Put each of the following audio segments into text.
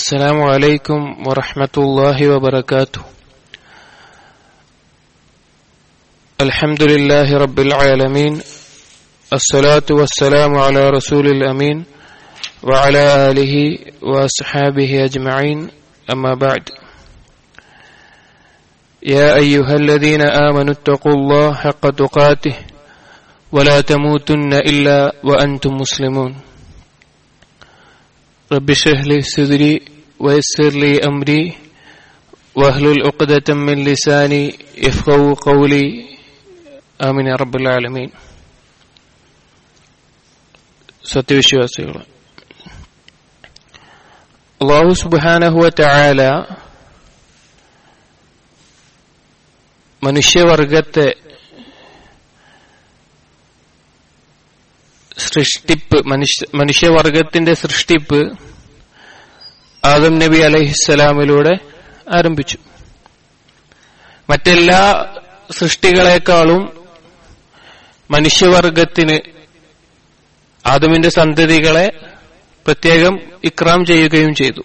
السلام عليكم ورحمة الله وبركاته الحمد لله رب العالمين الصلاة والسلام على رسول الأمين وعلى آله وأصحابه أجمعين أما بعد يا أيها الذين آمنوا اتقوا الله حق تقاته ولا تموتن إلا وأنتم مسلمون رب اشرح لي صدري ويسر لي أمري واهلل عقدة من لساني يفقهوا قولي آمين يا رب العالمين സത്യവിശ്വാസികൾ അള്ളാഹു സുബാനഹുവ ചായാല മനുഷ്യവർഗത്തെ സൃഷ്ടിപ്പ് മനുഷ്യ മനുഷ്യവർഗത്തിന്റെ സൃഷ്ടിപ്പ് ആദം നബി അലഹിസ്സലാമിലൂടെ ആരംഭിച്ചു മറ്റെല്ലാ സൃഷ്ടികളെക്കാളും മനുഷ്യവർഗത്തിന് ആദമിന്റെ സന്തതികളെ പ്രത്യേകം ഇക്രാം ചെയ്യുകയും ചെയ്തു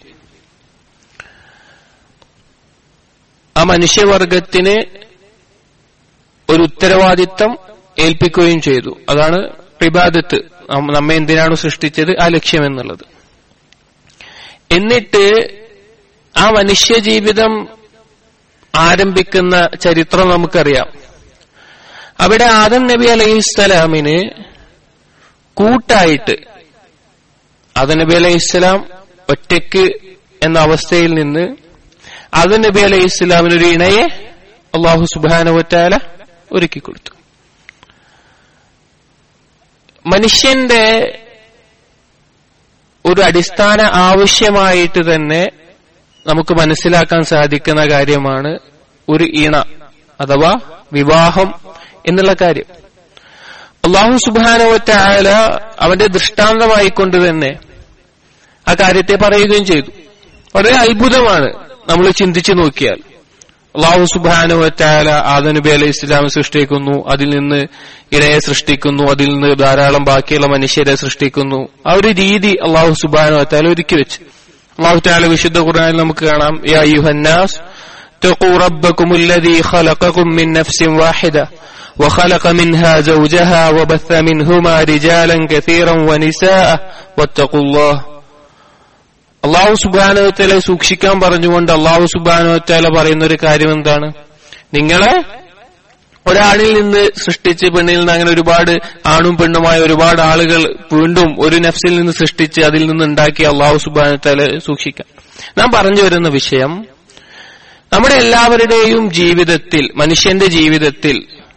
ആ മനുഷ്യവർഗത്തിന് ഒരു ഉത്തരവാദിത്തം ഏൽപ്പിക്കുകയും ചെയ്തു അതാണ് ഇബാദത്ത് നമ്മെ എന്തിനാണ് സൃഷ്ടിച്ചത് ആ ലക്ഷ്യം എന്നുള്ളത് എന്നിട്ട് ആ മനുഷ്യ ജീവിതം ആരംഭിക്കുന്ന ചരിത്രം നമുക്കറിയാം അവിടെ ആദം നബി അലൈഹിസ്സലാമിന് കൂട്ടായിട്ട് ആദം നബി അലൈഹിസ്സലാം ഒറ്റയ്ക്ക് എന്ന അവസ്ഥയിൽ നിന്ന് ആദം നബി അലൈഹി ഇസ്ലാമിനൊരു ഇണയെ അള്ളാഹു സുബാനുവറ്റാല ഒരുക്കി കൊടുത്തു മനുഷ്യന്റെ ഒരു അടിസ്ഥാന ആവശ്യമായിട്ട് തന്നെ നമുക്ക് മനസ്സിലാക്കാൻ സാധിക്കുന്ന കാര്യമാണ് ഒരു ഇണ അഥവാ വിവാഹം എന്നുള്ള കാര്യം അള്ളാഹു സുബാനുവറ്റായാല അവന്റെ ദൃഷ്ടാന്തമായിക്കൊണ്ട് തന്നെ ആ കാര്യത്തെ പറയുകയും ചെയ്തു വളരെ അത്ഭുതമാണ് നമ്മൾ ചിന്തിച്ചു നോക്കിയാൽ അള്ളാഹു സുബാനുവറ്റായാല ആദനബി അലൈഹി ഇസ്ലാം സൃഷ്ടിക്കുന്നു അതിൽ നിന്ന് ഇണയെ സൃഷ്ടിക്കുന്നു അതിൽ നിന്ന് ധാരാളം ബാക്കിയുള്ള മനുഷ്യരെ സൃഷ്ടിക്കുന്നു ആ ഒരു രീതി അള്ളാഹു സുബാനുവറ്റാല ഒരുക്കി വെച്ച് അള്ളാഹു താല വിശുദ്ധ ഖുർആനിൽ നമുക്ക് കാണാം യാ യുഹന്നാസ് تقوا ربكم الذي خلقكم من نفس واحدة وخلق منها زوجها وبث منهما رجالا كثيرا ونساء واتقوا الله അള്ളാഹു സുബാനുവത്തേലെ സൂക്ഷിക്കാൻ പറഞ്ഞുകൊണ്ട് അള്ളാഹു സുബാനുവത്തേല പറയുന്ന ഒരു കാര്യം എന്താണ് നിങ്ങളെ ഒരാണിൽ നിന്ന് സൃഷ്ടിച്ച് പെണ്ണിൽ നിന്ന് അങ്ങനെ ഒരുപാട് ആണും പെണ്ണുമായ ഒരുപാട് ആളുകൾ വീണ്ടും ഒരു നഫ്സിൽ നിന്ന് സൃഷ്ടിച്ച് അതിൽ നിന്ന് ഉണ്ടാക്കിയ അള്ളാഹു സുബാനുവത്തേല സൂക്ഷിക്കാം നാം പറഞ്ഞു വരുന്ന വിഷയം നമ്മുടെ എല്ലാവരുടെയും ജീവിതത്തിൽ മനുഷ്യന്റെ ജീവിതത്തിൽ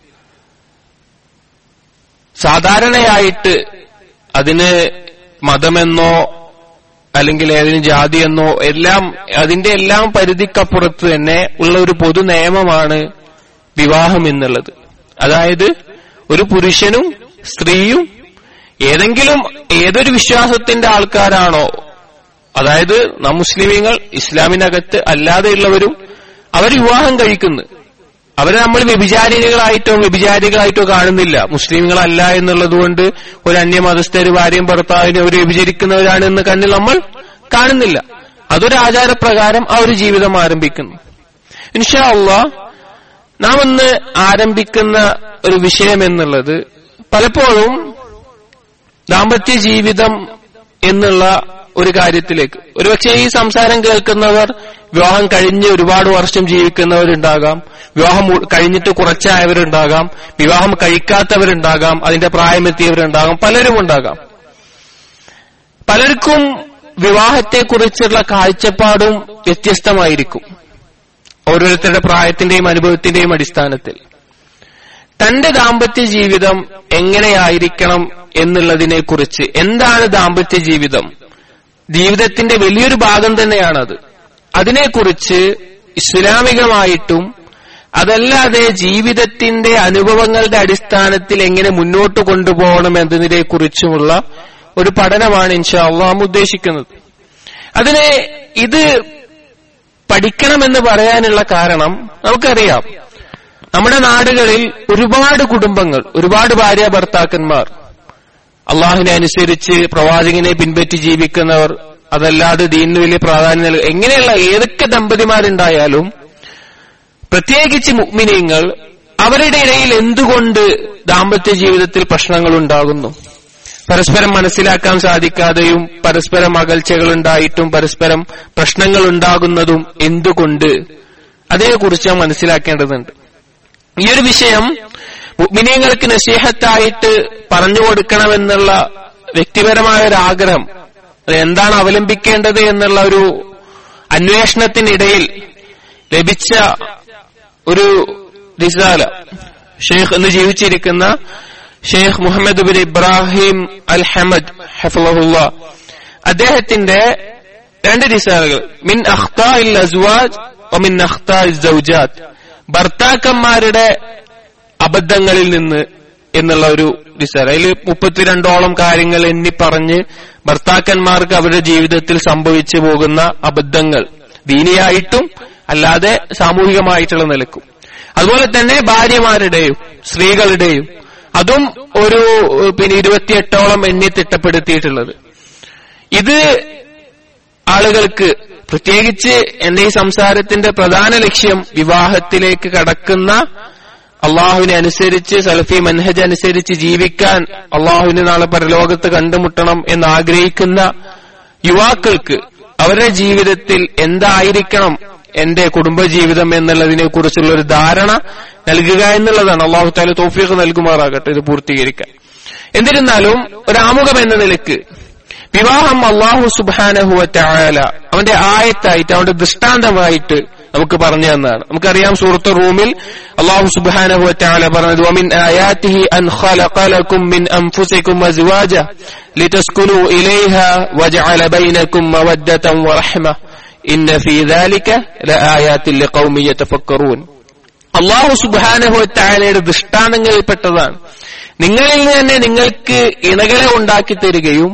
സാധാരണയായിട്ട് അതിന് മതമെന്നോ അല്ലെങ്കിൽ ഏതെങ്കിലും ജാതിയെന്നോ എല്ലാം അതിന്റെ എല്ലാം പരിധിക്കപ്പുറത്ത് തന്നെ ഉള്ള ഒരു പൊതു നിയമമാണ് വിവാഹം എന്നുള്ളത് അതായത് ഒരു പുരുഷനും സ്ത്രീയും ഏതെങ്കിലും ഏതൊരു വിശ്വാസത്തിന്റെ ആൾക്കാരാണോ അതായത് നാം മുസ്ലിമീങ്ങൾ ഇസ്ലാമിനകത്ത് അല്ലാതെയുള്ളവരും അവർ വിവാഹം കഴിക്കുന്നു അവരെ നമ്മൾ വ്യഭിചാരികളായിട്ടോ വ്യഭിചാരികളായിട്ടോ കാണുന്നില്ല മുസ്ലിങ്ങളല്ല എന്നുള്ളത് കൊണ്ട് ഒരു അന്യമതസ്ഥര് ഭാര്യയും ഭർത്താവിനെ അവർ വ്യഭിചരിക്കുന്നവരാണ് എന്ന് കണ്ണിൽ നമ്മൾ കാണുന്നില്ല അതൊരു ആചാരപ്രകാരം ആ ഒരു ജീവിതം ആരംഭിക്കുന്നു ഇൻഷാ അള്ളാ നാം ഇന്ന് ആരംഭിക്കുന്ന ഒരു വിഷയം എന്നുള്ളത് പലപ്പോഴും ദാമ്പത്യ ജീവിതം എന്നുള്ള ഒരു കാര്യത്തിലേക്ക് ഒരുപക്ഷെ ഈ സംസാരം കേൾക്കുന്നവർ വിവാഹം കഴിഞ്ഞ് ഒരുപാട് വർഷം ജീവിക്കുന്നവരുണ്ടാകാം വിവാഹം കഴിഞ്ഞിട്ട് കുറച്ചായവരുണ്ടാകാം വിവാഹം കഴിക്കാത്തവരുണ്ടാകാം അതിന്റെ പ്രായമെത്തിയവരുണ്ടാകാം പലരും ഉണ്ടാകാം പലർക്കും വിവാഹത്തെക്കുറിച്ചുള്ള കാഴ്ചപ്പാടും വ്യത്യസ്തമായിരിക്കും ഓരോരുത്തരുടെ പ്രായത്തിന്റെയും അനുഭവത്തിന്റെയും അടിസ്ഥാനത്തിൽ തന്റെ ദാമ്പത്യ ജീവിതം എങ്ങനെയായിരിക്കണം എന്നുള്ളതിനെക്കുറിച്ച് എന്താണ് ദാമ്പത്യ ജീവിതം ജീവിതത്തിന്റെ വലിയൊരു ഭാഗം തന്നെയാണത് അതിനെക്കുറിച്ച് ഇസ്ലാമികമായിട്ടും അതല്ലാതെ ജീവിതത്തിന്റെ അനുഭവങ്ങളുടെ അടിസ്ഥാനത്തിൽ എങ്ങനെ മുന്നോട്ട് കൊണ്ടുപോകണം എന്നതിനെ കുറിച്ചുമുള്ള ഒരു പഠനമാണ് ഇൻഷാ അള്ളാം ഉദ്ദേശിക്കുന്നത് അതിന് ഇത് പഠിക്കണമെന്ന് പറയാനുള്ള കാരണം നമുക്കറിയാം നമ്മുടെ നാടുകളിൽ ഒരുപാട് കുടുംബങ്ങൾ ഒരുപാട് ഭാര്യ ഭർത്താക്കന്മാർ അള്ളാഹിനെ അനുസരിച്ച് പ്രവാചകനെ പിൻപറ്റി ജീവിക്കുന്നവർ അതല്ലാതെ ദീനിന് വലിയ പ്രാധാന്യം നൽകുക എങ്ങനെയുള്ള ഏതൊക്കെ ദമ്പതിമാരുണ്ടായാലും പ്രത്യേകിച്ച് മുഗ്മിനീങ്ങൾ അവരുടെ ഇടയിൽ എന്തുകൊണ്ട് ദാമ്പത്യ ജീവിതത്തിൽ പ്രശ്നങ്ങൾ ഉണ്ടാകുന്നു പരസ്പരം മനസ്സിലാക്കാൻ സാധിക്കാതെയും പരസ്പരം അകൽച്ചകൾ ഉണ്ടായിട്ടും പരസ്പരം പ്രശ്നങ്ങൾ ഉണ്ടാകുന്നതും എന്തുകൊണ്ട് അതേക്കുറിച്ച് നാം മനസ്സിലാക്കേണ്ടതുണ്ട് ഈ ഒരു വിഷയം മുഗ്മിനീങ്ങൾക്ക് നസീഹത്തായിട്ട് പറഞ്ഞു കൊടുക്കണമെന്നുള്ള വ്യക്തിപരമായ ഒരു ആഗ്രഹം അത് എന്താണ് അവലംബിക്കേണ്ടത് എന്നുള്ള ഒരു അന്വേഷണത്തിനിടയിൽ ലഭിച്ച ഒരു റിസാല ഷെയ്ഖ് എന്ന് ജീവിച്ചിരിക്കുന്ന Sheikh Muhammad bin Ibrahim al Hamad ഹഫുള്ള അദ്ദേഹത്തിന്റെ രണ്ട് റിസാലകൾ മിൻ അഖ്താഇൽ അസ്വാജ് മിൻ അഖ്താഇൽ സൗജാത്ത് ഭർത്താക്കന്മാരുടെ അബദ്ധങ്ങളിൽ നിന്ന് എന്നുള്ള ഒരു റിസാല അതിൽ മുപ്പത്തിരണ്ടോളം കാര്യങ്ങൾ എണ്ണി പറഞ്ഞ് ഭർത്താക്കന്മാർക്ക് അവരുടെ ജീവിതത്തിൽ സംഭവിച്ചു പോകുന്ന അബദ്ധങ്ങൾ ദീനിയായിട്ടും അല്ലാതെ സാമൂഹികമായിട്ടുള്ള നിലക്കും അതുപോലെ തന്നെ ഭാര്യമാരുടെയും സ്ത്രീകളുടെയും അതും ഒരു പിന്നെ ഇരുപത്തിയെട്ടോളം എണ്ണി തിട്ടപ്പെടുത്തിയിട്ടുള്ളത് ഇത് ആളുകൾക്ക് പ്രത്യേകിച്ച് എന്റെ ഈ സംസാരത്തിന്റെ പ്രധാന ലക്ഷ്യം വിവാഹത്തിലേക്ക് കടക്കുന്ന അള്ളാഹുവിനെ അനുസരിച്ച് സലഫി മൻഹജ് അനുസരിച്ച് ജീവിക്കാൻ അള്ളാഹുവിനെ നാളെ പരലോകത്ത് കണ്ടുമുട്ടണം എന്ന് ആഗ്രഹിക്കുന്ന യുവാക്കൾക്ക് അവരുടെ ജീവിതത്തിൽ എന്തായിരിക്കണം എന്റെ കുടുംബജീവിതം എന്നുള്ളതിനെ കുറിച്ചുള്ള ഒരു ധാരണ നൽകുക എന്നുള്ളതാണ് അള്ളാഹു താല തോഫീഖ് നൽകുമാറാകട്ടെ ഇത് പൂർത്തീകരിക്കാൻ എന്നിരുന്നാലും ഒരു ആമുഖം എന്ന നിലക്ക് വിവാഹം അള്ളാഹു സുബാനഹുവല അവന്റെ ആയത്തായിട്ട് അവന്റെ ദൃഷ്ടാന്തമായിട്ട് നമുക്ക് പറഞ്ഞു തന്നതാണ് നമുക്കറിയാം സൂറത്ത് റൂമിൽ അള്ളാഹു സുബാനഹുവല പറഞ്ഞത് വമിൻ ആയാത്തിഹി അൻ ഖലഖലകും മിൻ അൻഫുസികും അസ്വാജ ലിതസ്കുനു ഇലൈഹ വജഅല ബൈനകും മവദ്ദതൻ വറഹ്മ ഇന്ന ഫീ ദാലിക ലആയാത്തിൻ ലിഖൗമി യതഫക്കറൂൻ അള്ളാഹു സുബാനഹുവലയുടെ ദൃഷ്ടാന്തങ്ങളിൽപ്പെട്ടതാണ് നിങ്ങളിൽ നിന്ന് തന്നെ നിങ്ങൾക്ക് ഇണകളെ ഉണ്ടാക്കി തരികയും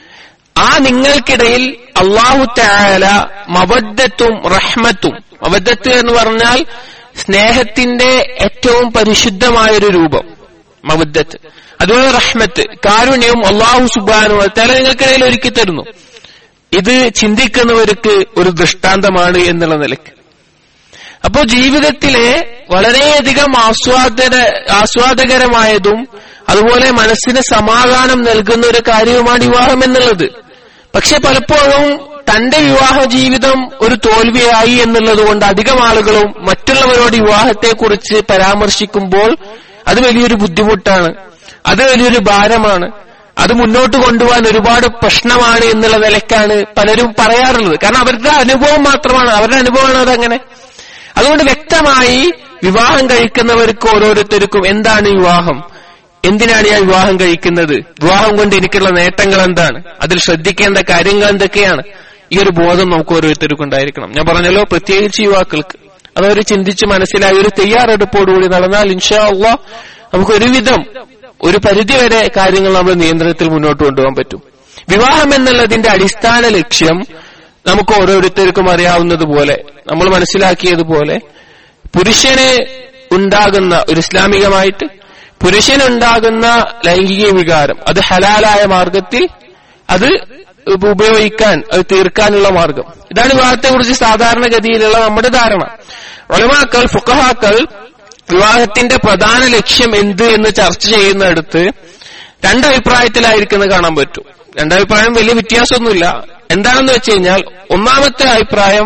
ആ നിങ്ങൾക്കിടയിൽ അള്ളാഹു താല മബദ്ധത്തും റഹ്മത്തും മബദ്ധത്ത് എന്ന് പറഞ്ഞാൽ സ്നേഹത്തിന്റെ ഏറ്റവും പരിശുദ്ധമായൊരു രൂപം മബദ്ധത്ത് അതുപോലെ റഹ്മത്ത് കാരുണ്യവും അള്ളാഹു സുബാനു താല നിങ്ങൾക്കിടയിൽ ഒരുക്കി തരുന്നു ഇത് ചിന്തിക്കുന്നവർക്ക് ഒരു ദൃഷ്ടാന്തമാണ് എന്നുള്ള നിലയ്ക്ക് അപ്പോ ജീവിതത്തിലെ വളരെയധികം ആസ്വാദന ആസ്വാദകരമായതും അതുപോലെ മനസ്സിന് സമാധാനം നൽകുന്ന ഒരു കാര്യവുമാണ് വിവാഹം എന്നുള്ളത് പക്ഷെ പലപ്പോഴും തന്റെ വിവാഹ ജീവിതം ഒരു തോൽവിയായി എന്നുള്ളത് കൊണ്ട് അധികം ആളുകളും മറ്റുള്ളവരോട് വിവാഹത്തെക്കുറിച്ച് പരാമർശിക്കുമ്പോൾ അത് വലിയൊരു ബുദ്ധിമുട്ടാണ് അത് വലിയൊരു ഭാരമാണ് അത് മുന്നോട്ട് കൊണ്ടുപോകാൻ ഒരുപാട് പ്രശ്നമാണ് എന്നുള്ള നിലയ്ക്കാണ് പലരും പറയാറുള്ളത് കാരണം അവരുടെ അനുഭവം മാത്രമാണ് അവരുടെ അനുഭവമാണ് അതങ്ങനെ അതുകൊണ്ട് വ്യക്തമായി വിവാഹം കഴിക്കുന്നവർക്ക് ഓരോരുത്തർക്കും എന്താണ് വിവാഹം എന്തിനാണ് ഞാൻ വിവാഹം കഴിക്കുന്നത് വിവാഹം കൊണ്ട് എനിക്കുള്ള നേട്ടങ്ങൾ എന്താണ് അതിൽ ശ്രദ്ധിക്കേണ്ട കാര്യങ്ങൾ എന്തൊക്കെയാണ് ഈ ഒരു ബോധം നമുക്ക് ഓരോരുത്തർക്കും ഉണ്ടായിരിക്കണം ഞാൻ പറഞ്ഞല്ലോ പ്രത്യേകിച്ച് യുവാക്കൾക്ക് അതവർ ചിന്തിച്ച് മനസ്സിലായി ഒരു തയ്യാറെടുപ്പോടുകൂടി നടന്നാൽ ഇൻഷാ അള്ളാ നമുക്ക് ഒരുവിധം ഒരു പരിധിവരെ കാര്യങ്ങൾ നമ്മൾ നിയന്ത്രണത്തിൽ മുന്നോട്ട് കൊണ്ടുപോകാൻ പറ്റും വിവാഹം എന്നുള്ളതിന്റെ അടിസ്ഥാന ലക്ഷ്യം നമുക്ക് ഓരോരുത്തർക്കും അറിയാവുന്നതുപോലെ നമ്മൾ മനസ്സിലാക്കിയതുപോലെ പുരുഷന് ഉണ്ടാകുന്ന ഒരു ഇസ്ലാമികമായിട്ട് പുരുഷനുണ്ടാകുന്ന ലൈംഗിക വികാരം അത് ഹലാലായ മാർഗത്തിൽ അത് ഉപയോഗിക്കാൻ അത് തീർക്കാനുള്ള മാർഗം ഇതാണ് വിവാഹത്തെക്കുറിച്ച് സാധാരണഗതിയിലുള്ള നമ്മുടെ ധാരണ ഒളിമാക്കൾ ഫുക്കഹാക്കൾ വിവാഹത്തിന്റെ പ്രധാന ലക്ഷ്യം എന്ത് എന്ന് ചർച്ച ചെയ്യുന്നിടത്ത് രണ്ടഭിപ്രായത്തിലായിരിക്കുന്നത് കാണാൻ പറ്റും രണ്ടഭിപ്രായം വലിയ വ്യത്യാസമൊന്നുമില്ല എന്താണെന്ന് വെച്ച് കഴിഞ്ഞാൽ ഒന്നാമത്തെ അഭിപ്രായം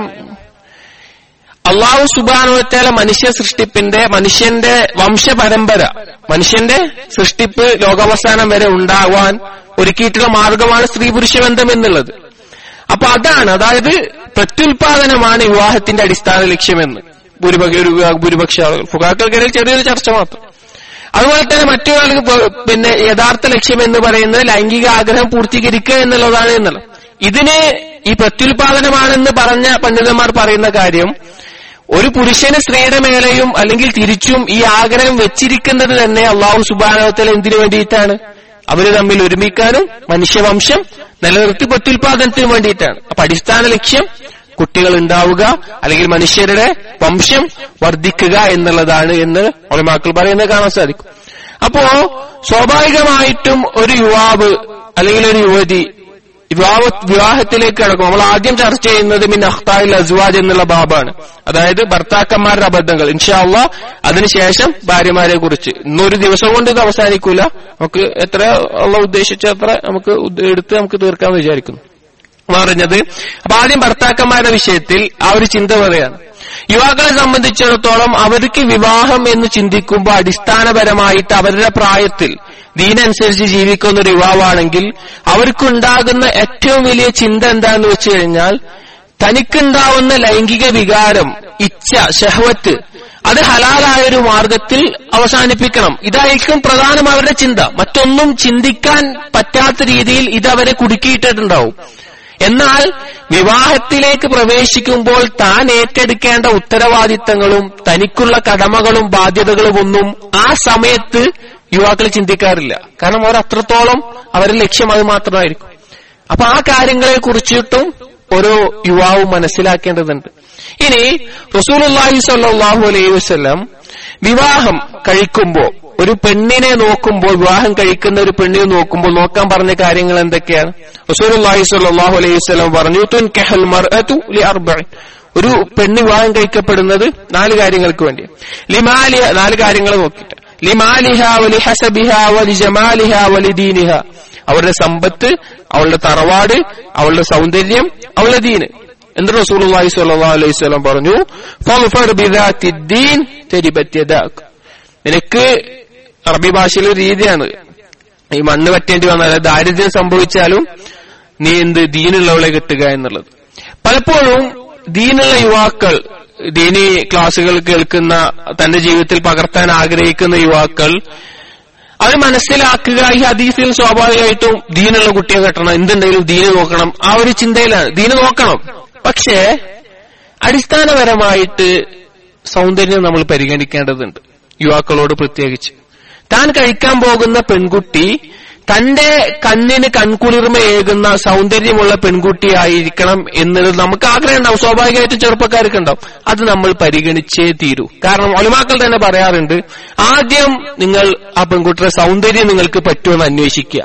അള്ളാഹു സുബാനുവറ്റാല മനുഷ്യ സൃഷ്ടിപ്പിന്റെ മനുഷ്യന്റെ വംശപരമ്പര മനുഷ്യന്റെ സൃഷ്ടിപ്പ് ലോകാവസാനം വരെ ഉണ്ടാവാൻ ഒരുക്കിയിട്ടുള്ള മാർഗമാണ് സ്ത്രീ പുരുഷ ബന്ധം എന്നുള്ളത് അപ്പൊ അതാണ് അതായത് പ്രത്യുൽപാദനമാണ് വിവാഹത്തിന്റെ അടിസ്ഥാന ലക്ഷ്യമെന്ന് ഭൂരിപക്ഷ ഒരു ഭൂരിപക്ഷ ആളുകൾ ഫുഗാക്കൾക്കിടയിൽ ചെറിയൊരു ചർച്ച മാത്രം അതുപോലെ തന്നെ മറ്റൊരാൾക്ക് പിന്നെ യഥാർത്ഥ ലക്ഷ്യം എന്ന് പറയുന്നത് ലൈംഗിക ആഗ്രഹം പൂർത്തീകരിക്കുക എന്നുള്ളതാണ് എന്നുള്ളത് ഇതിന് ഈ പ്രത്യുൽപാദനമാണെന്ന് പറഞ്ഞ പണ്ഡിതന്മാർ പറയുന്ന കാര്യം ഒരു പുരുഷന് സ്ത്രീയുടെ മേലെയും അല്ലെങ്കിൽ തിരിച്ചും ഈ ആഗ്രഹം വെച്ചിരിക്കുന്നത് തന്നെ അള്ളാഹു സുബാനോത്തല എന്തിനു വേണ്ടിയിട്ടാണ് അവര് തമ്മിൽ ഒരുമിക്കാനും മനുഷ്യവംശം നിലനിർത്തി പ്രത്യുൽപാദനത്തിന് വേണ്ടിയിട്ടാണ് അപ്പൊ അടിസ്ഥാന ലക്ഷ്യം കുട്ടികൾ ഉണ്ടാവുക അല്ലെങ്കിൽ മനുഷ്യരുടെ വംശം വർദ്ധിക്കുക എന്നുള്ളതാണ് എന്ന് ഒളിമാക്കൾ പറയുന്നത് കാണാൻ സാധിക്കും അപ്പോ സ്വാഭാവികമായിട്ടും ഒരു യുവാവ് അല്ലെങ്കിൽ ഒരു യുവതി വിവാഹ വിവാഹത്തിലേക്ക് കടക്കും നമ്മൾ ആദ്യം ചർച്ച ചെയ്യുന്നത് മിൻ അഖ്തായിൽ അസ്വാജ് എന്നുള്ള ബാബാണ് അതായത് ഭർത്താക്കന്മാരുടെ അബദ്ധങ്ങൾ ഇൻഷാല്ല അതിനുശേഷം ഭാര്യമാരെ കുറിച്ച് ഇന്നൊരു ദിവസം കൊണ്ട് ഇത് അവസാനിക്കൂല നമുക്ക് എത്ര ഉള്ള ഉദ്ദേശിച്ച അത്ര നമുക്ക് ഉദ്ദ- എടുത്ത് നമുക്ക് തീർക്കാമെന്ന് വിചാരിക്കുന്നു പറഞ്ഞത് അപ്പൊ ആദ്യം ഭർത്താക്കന്മാരുടെ വിഷയത്തിൽ ആ ഒരു ചിന്ത പറയാണ് യുവാക്കളെ സംബന്ധിച്ചിടത്തോളം അവർക്ക് വിവാഹം എന്ന് ചിന്തിക്കുമ്പോൾ അടിസ്ഥാനപരമായിട്ട് അവരുടെ പ്രായത്തിൽ ദീനനുസരിച്ച് ജീവിക്കുന്ന ഒരു യുവാവാണെങ്കിൽ അവർക്കുണ്ടാകുന്ന ഏറ്റവും വലിയ ചിന്ത എന്താന്ന് വെച്ച് കഴിഞ്ഞാൽ തനിക്കുണ്ടാവുന്ന ലൈംഗിക വികാരം ഇച്ഛ ഷഹവത്ത് അത് ഹലാലായ ഒരു മാർഗത്തിൽ അവസാനിപ്പിക്കണം ഇതായിരിക്കും പ്രധാനം അവരുടെ ചിന്ത മറ്റൊന്നും ചിന്തിക്കാൻ പറ്റാത്ത രീതിയിൽ ഇത് അവരെ കുടുക്കിയിട്ടിട്ടുണ്ടാവും എന്നാൽ വിവാഹത്തിലേക്ക് പ്രവേശിക്കുമ്പോൾ താൻ ഏറ്റെടുക്കേണ്ട ഉത്തരവാദിത്തങ്ങളും തനിക്കുള്ള കടമകളും ബാധ്യതകളും ഒന്നും ആ സമയത്ത് യുവാക്കൾ ചിന്തിക്കാറില്ല കാരണം അവർ അത്രത്തോളം അവരുടെ ലക്ഷ്യം അത് മാത്രമായിരിക്കും അപ്പൊ ആ കാര്യങ്ങളെ കുറിച്ചിട്ടും ഓരോ യുവാവും മനസ്സിലാക്കേണ്ടതുണ്ട് ഇനി റസൂലുള്ളാഹി സ്വല്ലല്ലാഹു അലൈഹി വസല്ലം വിവാഹം കഴിക്കുമ്പോൾ ഒരു പെണ്ണിനെ നോക്കുമ്പോൾ വിവാഹം കഴിക്കുന്ന ഒരു പെണ്ണിനെ നോക്കുമ്പോൾ നോക്കാൻ പറഞ്ഞ കാര്യങ്ങൾ എന്തൊക്കെയാണ് റസൂലുള്ളാഹി സ്വല്ലല്ലാഹു അലൈഹി വസല്ലം പറഞ്ഞു തുൻകഹൽ മർഅതു ലിഅർബഇ ഒരു പെണ്ണ് വിവാഹം കഴിക്കപ്പെടുന്നത് നാല് കാര്യങ്ങൾക്ക് വേണ്ടി ലിമാലിഹ നാല് കാര്യങ്ങൾ നോക്കിയിട്ട് ലിമാലിഹ വലി ഹസബിഹ വലി ജമാലിഹ വലി ദീനിഹ അവളുടെ സമ്പത്ത് അവളുടെ തറവാട് അവളുടെ സൗന്ദര്യം അവളുടെ ദീന് എന്ന് റസൂലുള്ളാഹി സ്വല്ലല്ലാഹു അലൈഹി വസല്ലം പറഞ്ഞു ഫൾഫർ ബിദാത്തി ദീൻ തരിബത്ത് യദാക് നിനക്ക് അറബി ഭാഷയിലെ ഒരു രീതിയാണ് ഈ മണ്ണ് പറ്റേണ്ടി വന്നാൽ ദാരിദ്ര്യം സംഭവിച്ചാലും നീ എന്ത് ദീനുള്ളവളെ കിട്ടുക എന്നുള്ളത് പലപ്പോഴും ദീനുള്ള യുവാക്കൾ ദീനി ക്ലാസുകൾ കേൾക്കുന്ന തന്റെ ജീവിതത്തിൽ പകർത്താൻ ആഗ്രഹിക്കുന്ന യുവാക്കൾ അവർ മനസ്സിലാക്കുക ഈ ഹദീസിൽ സ്വാഭാവികമായിട്ടും ദീനുള്ള കുട്ടിയെ കെട്ടണം എന്തുണ്ടെങ്കിലും ദീന് നോക്കണം ആ ഒരു ചിന്തയിലാണ് ദീന് നോക്കണം പക്ഷേ അടിസ്ഥാനപരമായിട്ട് സൗന്ദര്യം നമ്മൾ പരിഗണിക്കേണ്ടതുണ്ട് യുവാക്കളോട് പ്രത്യേകിച്ച് താൻ കഴിക്കാൻ പോകുന്ന പെൺകുട്ടി തന്റെ കണ്ണിന് കൺകുളിർമയേകുന്ന സൗന്ദര്യമുള്ള പെൺകുട്ടിയായിരിക്കണം എന്നുള്ളത് നമുക്ക് ആഗ്രഹം ഉണ്ടാവും സ്വാഭാവികമായിട്ടും ചെറുപ്പക്കാർക്ക് ഉണ്ടാവും അത് നമ്മൾ പരിഗണിച്ചേ തീരൂ കാരണം ഒലിമാക്കൾ തന്നെ പറയാറുണ്ട് ആദ്യം നിങ്ങൾ ആ പെൺകുട്ടിയുടെ സൗന്ദര്യം നിങ്ങൾക്ക് പറ്റുമെന്ന് അന്വേഷിക്കുക